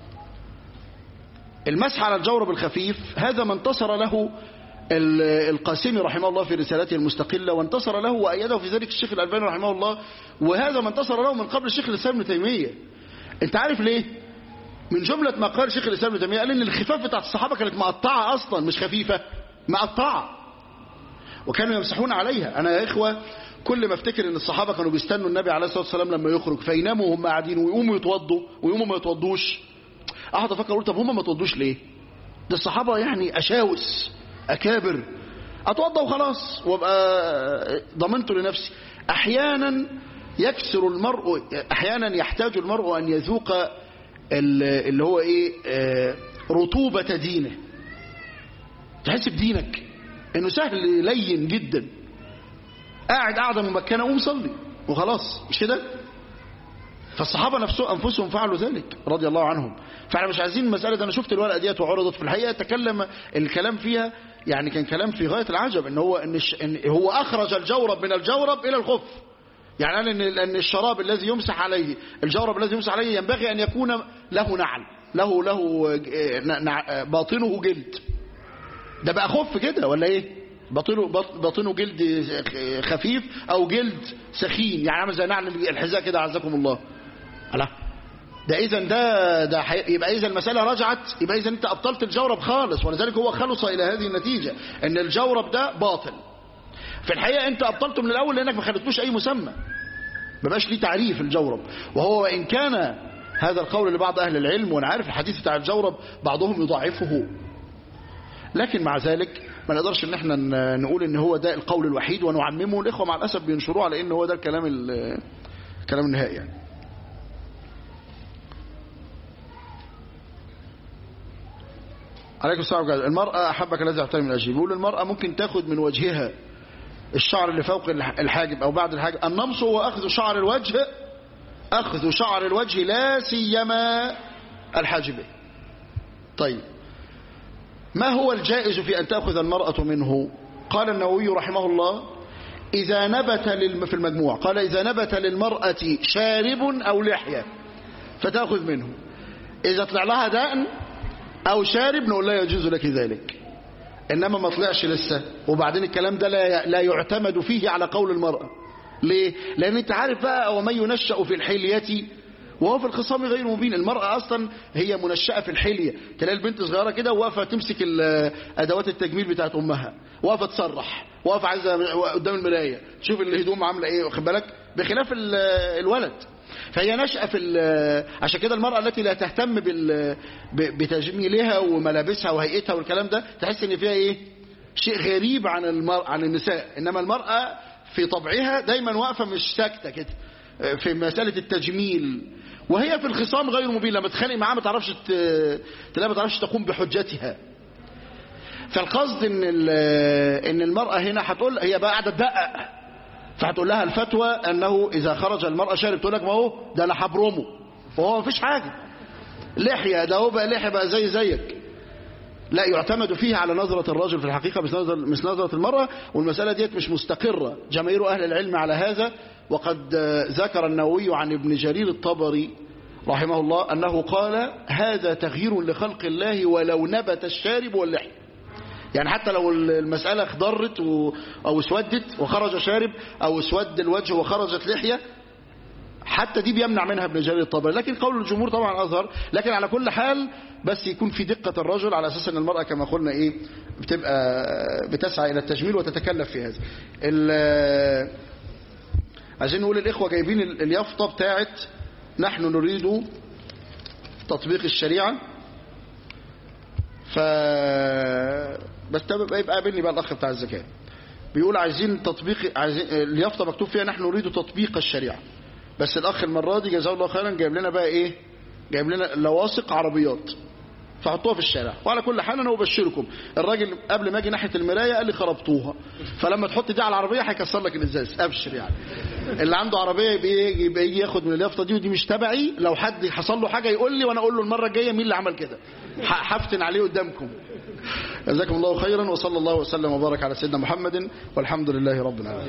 المسح على الجورب الخفيف هذا ما انتصر له ال- القاسمي رحمه الله في رسالته المستقلة وانتصر له وأيده في ذلك الشيخ الألباني رحمه الله وهذا ما انتصر له من قبل الشيخ الإسلام ابن تيمية انت عارف ليه من جملة ما قال شيخ الإسلام ابن تيمية قال إن الخفاف بتاعت الصحابة كانت مقطعة أصلا مش خفيفة مقطعة وكانوا يمسحون عليها أنا يا إخوة كل ما افتكر ان الصحابة كانوا بيستنوا النبي عليه الصلاة والسلام لما يخرج فيناموا وهم قاعدين ويقوموا يتوضوا ويقوموا ما يتوضوش اقعد افكر اقول طب هم ما توضوش ليه ده الصحابة يعني اشاوس اكابر اتوضى وخلاص وابقى ضمنت لنفسي احيانا يكسر المرء احيانا يحتاج المرء ان يذوق ال- اللي هو ايه آه، رطوبة دينه تحس بدينك انه سهل لين جدا قاعد قاعدة ممكنة قوم صلي وخلاص مش كده فالصحابة نفسهم أنفسهم فعلوا ذلك رضي الله عنهم فاحنا مش عايزين مسألة أنا شفت الورقة ديت وعرضت في الحقيقة تكلم الكلام فيها يعني كان كلام في غاية العجب إن هو إن, الش... إن هو أخرج الجورب من الجورب إلى الخف يعني قال إن إن الشراب الذي يمسح عليه الجورب الذي يمسح عليه ينبغي أن يكون له نعل له له آه، نع- نع- باطنه جلد ده بقى خف كده ولا ايه باطنه بط- باطنه جلد خفيف او جلد سخين يعني عامل زي نعل الحذاء كده عزكم الله لا ده اذا ده ده حي... يبقى اذا المساله رجعت يبقى اذا انت ابطلت الجورب خالص ولذلك هو خلص الى هذه النتيجه ان الجورب ده باطل في الحقيقه انت ابطلته من الاول لانك ما خليتلوش اي مسمى ما بقاش ليه تعريف الجورب وهو وان كان هذا القول لبعض اهل العلم وانا عارف الحديث بتاع الجورب بعضهم يضاعفه لكن مع ذلك ما نقدرش ان احنا ن- نقول ان هو ده القول الوحيد ونعممه الاخوه مع الاسف بينشروه على ان هو ده الكلام ال- الكلام النهائي يعني عليكم السلام عليكم المرأة أحبك الذي أعطاني من أجل بيقول المرأة ممكن تاخد من وجهها الشعر اللي فوق الح- الحاجب أو بعد الحاجب النمص هو أخذ شعر الوجه أخذ شعر الوجه لا سيما الحاجبين طيب ما هو الجائز في أن تأخذ المرأة منه قال النووي رحمه الله إذا نبت للم في المجموع قال إذا نبت للمرأة شارب أو لحية فتأخذ منه إذا طلع لها دقن أو شارب نقول لا يجوز لك ذلك إنما ما طلعش لسه وبعدين الكلام ده لا لا يعتمد فيه على قول المرأة ليه؟ لأن أنت عارف بقى ومن ينشأ في الحلية وهو في الخصام غير مبين المرأة أصلا هي منشأة في الحلية تلاقي البنت صغيرة كده واقفة تمسك ال- أدوات التجميل بتاعت أمها واقفة تصرح واقفة عايزة قدام المراية تشوف الهدوم عاملة إيه واخد بالك بخلاف ال- الولد فهي نشأة في ال- عشان كده المرأة التي لا تهتم بال- ب- بتجميلها وملابسها وهيئتها والكلام ده تحس ان فيها ايه شيء غريب عن المر... عن النساء انما المرأة في طبعها دايما واقفة مش ساكتة كده في مسألة التجميل وهي في الخصام غير مبين لما تتخانق معاها ما تعرفش ت... تلاقيها ما تعرفش تقوم بحجتها فالقصد ان ال- ان المرأة هنا هتقول هي بقى قاعدة تدقق فهتقول لها الفتوى انه اذا خرج المرأة شارب تقول لك ما هو ده انا هبرمه وهو ما فيش حاجة لحية ده هو بقى لحية بقى زي زيك لا يعتمد فيه على نظرة الرجل في الحقيقة مش نظرة, مش نظرة المرأة والمسألة ديت مش مستقرة جماهير أهل العلم على هذا وقد آه، ذكر النووي عن ابن جرير الطبري رحمه الله أنه قال هذا تغيير لخلق الله ولو نبت الشارب واللحية يعني حتى لو المسألة اخضرت و... أو اسودت وخرج شارب أو اسود الوجه وخرجت لحية حتى دي بيمنع منها ابن جرير الطبري لكن قول الجمهور طبعا أظهر لكن على كل حال بس يكون في دقة الرجل على أساس أن المرأة كما قلنا إيه بتبقى بتسعى إلى التجميل وتتكلف في هذا ال... عايزين نقول الإخوة جايبين اليافطة بتاعت نحن نريد تطبيق الشريعة ف بس ده يبقى قابلني بقى الأخ بتاع الزكاة بيقول عايزين تطبيق عايزين اليافطة مكتوب فيها نحن نريد تطبيق الشريعة بس الأخ المرة دي جزاه الله خيرا جايب لنا بقى إيه جايب لنا لواصق عربيات فحطوها في الشارع وعلى كل حال انا ابشركم الراجل قبل ما اجي ناحيه المرايه قال لي خربتوها فلما تحط دي على العربيه هيكسر لك الازاز ابشر يعني اللي عنده عربيه يبقى يجي, يبقى يجي ياخد من اليافطه دي ودي مش تبعي لو حد حصل له حاجه يقول لي وانا اقول له المره الجايه مين اللي عمل كده هفتن عليه قدامكم جزاكم الله خيرا وصلى الله وسلم وبارك على سيدنا محمد والحمد لله رب العالمين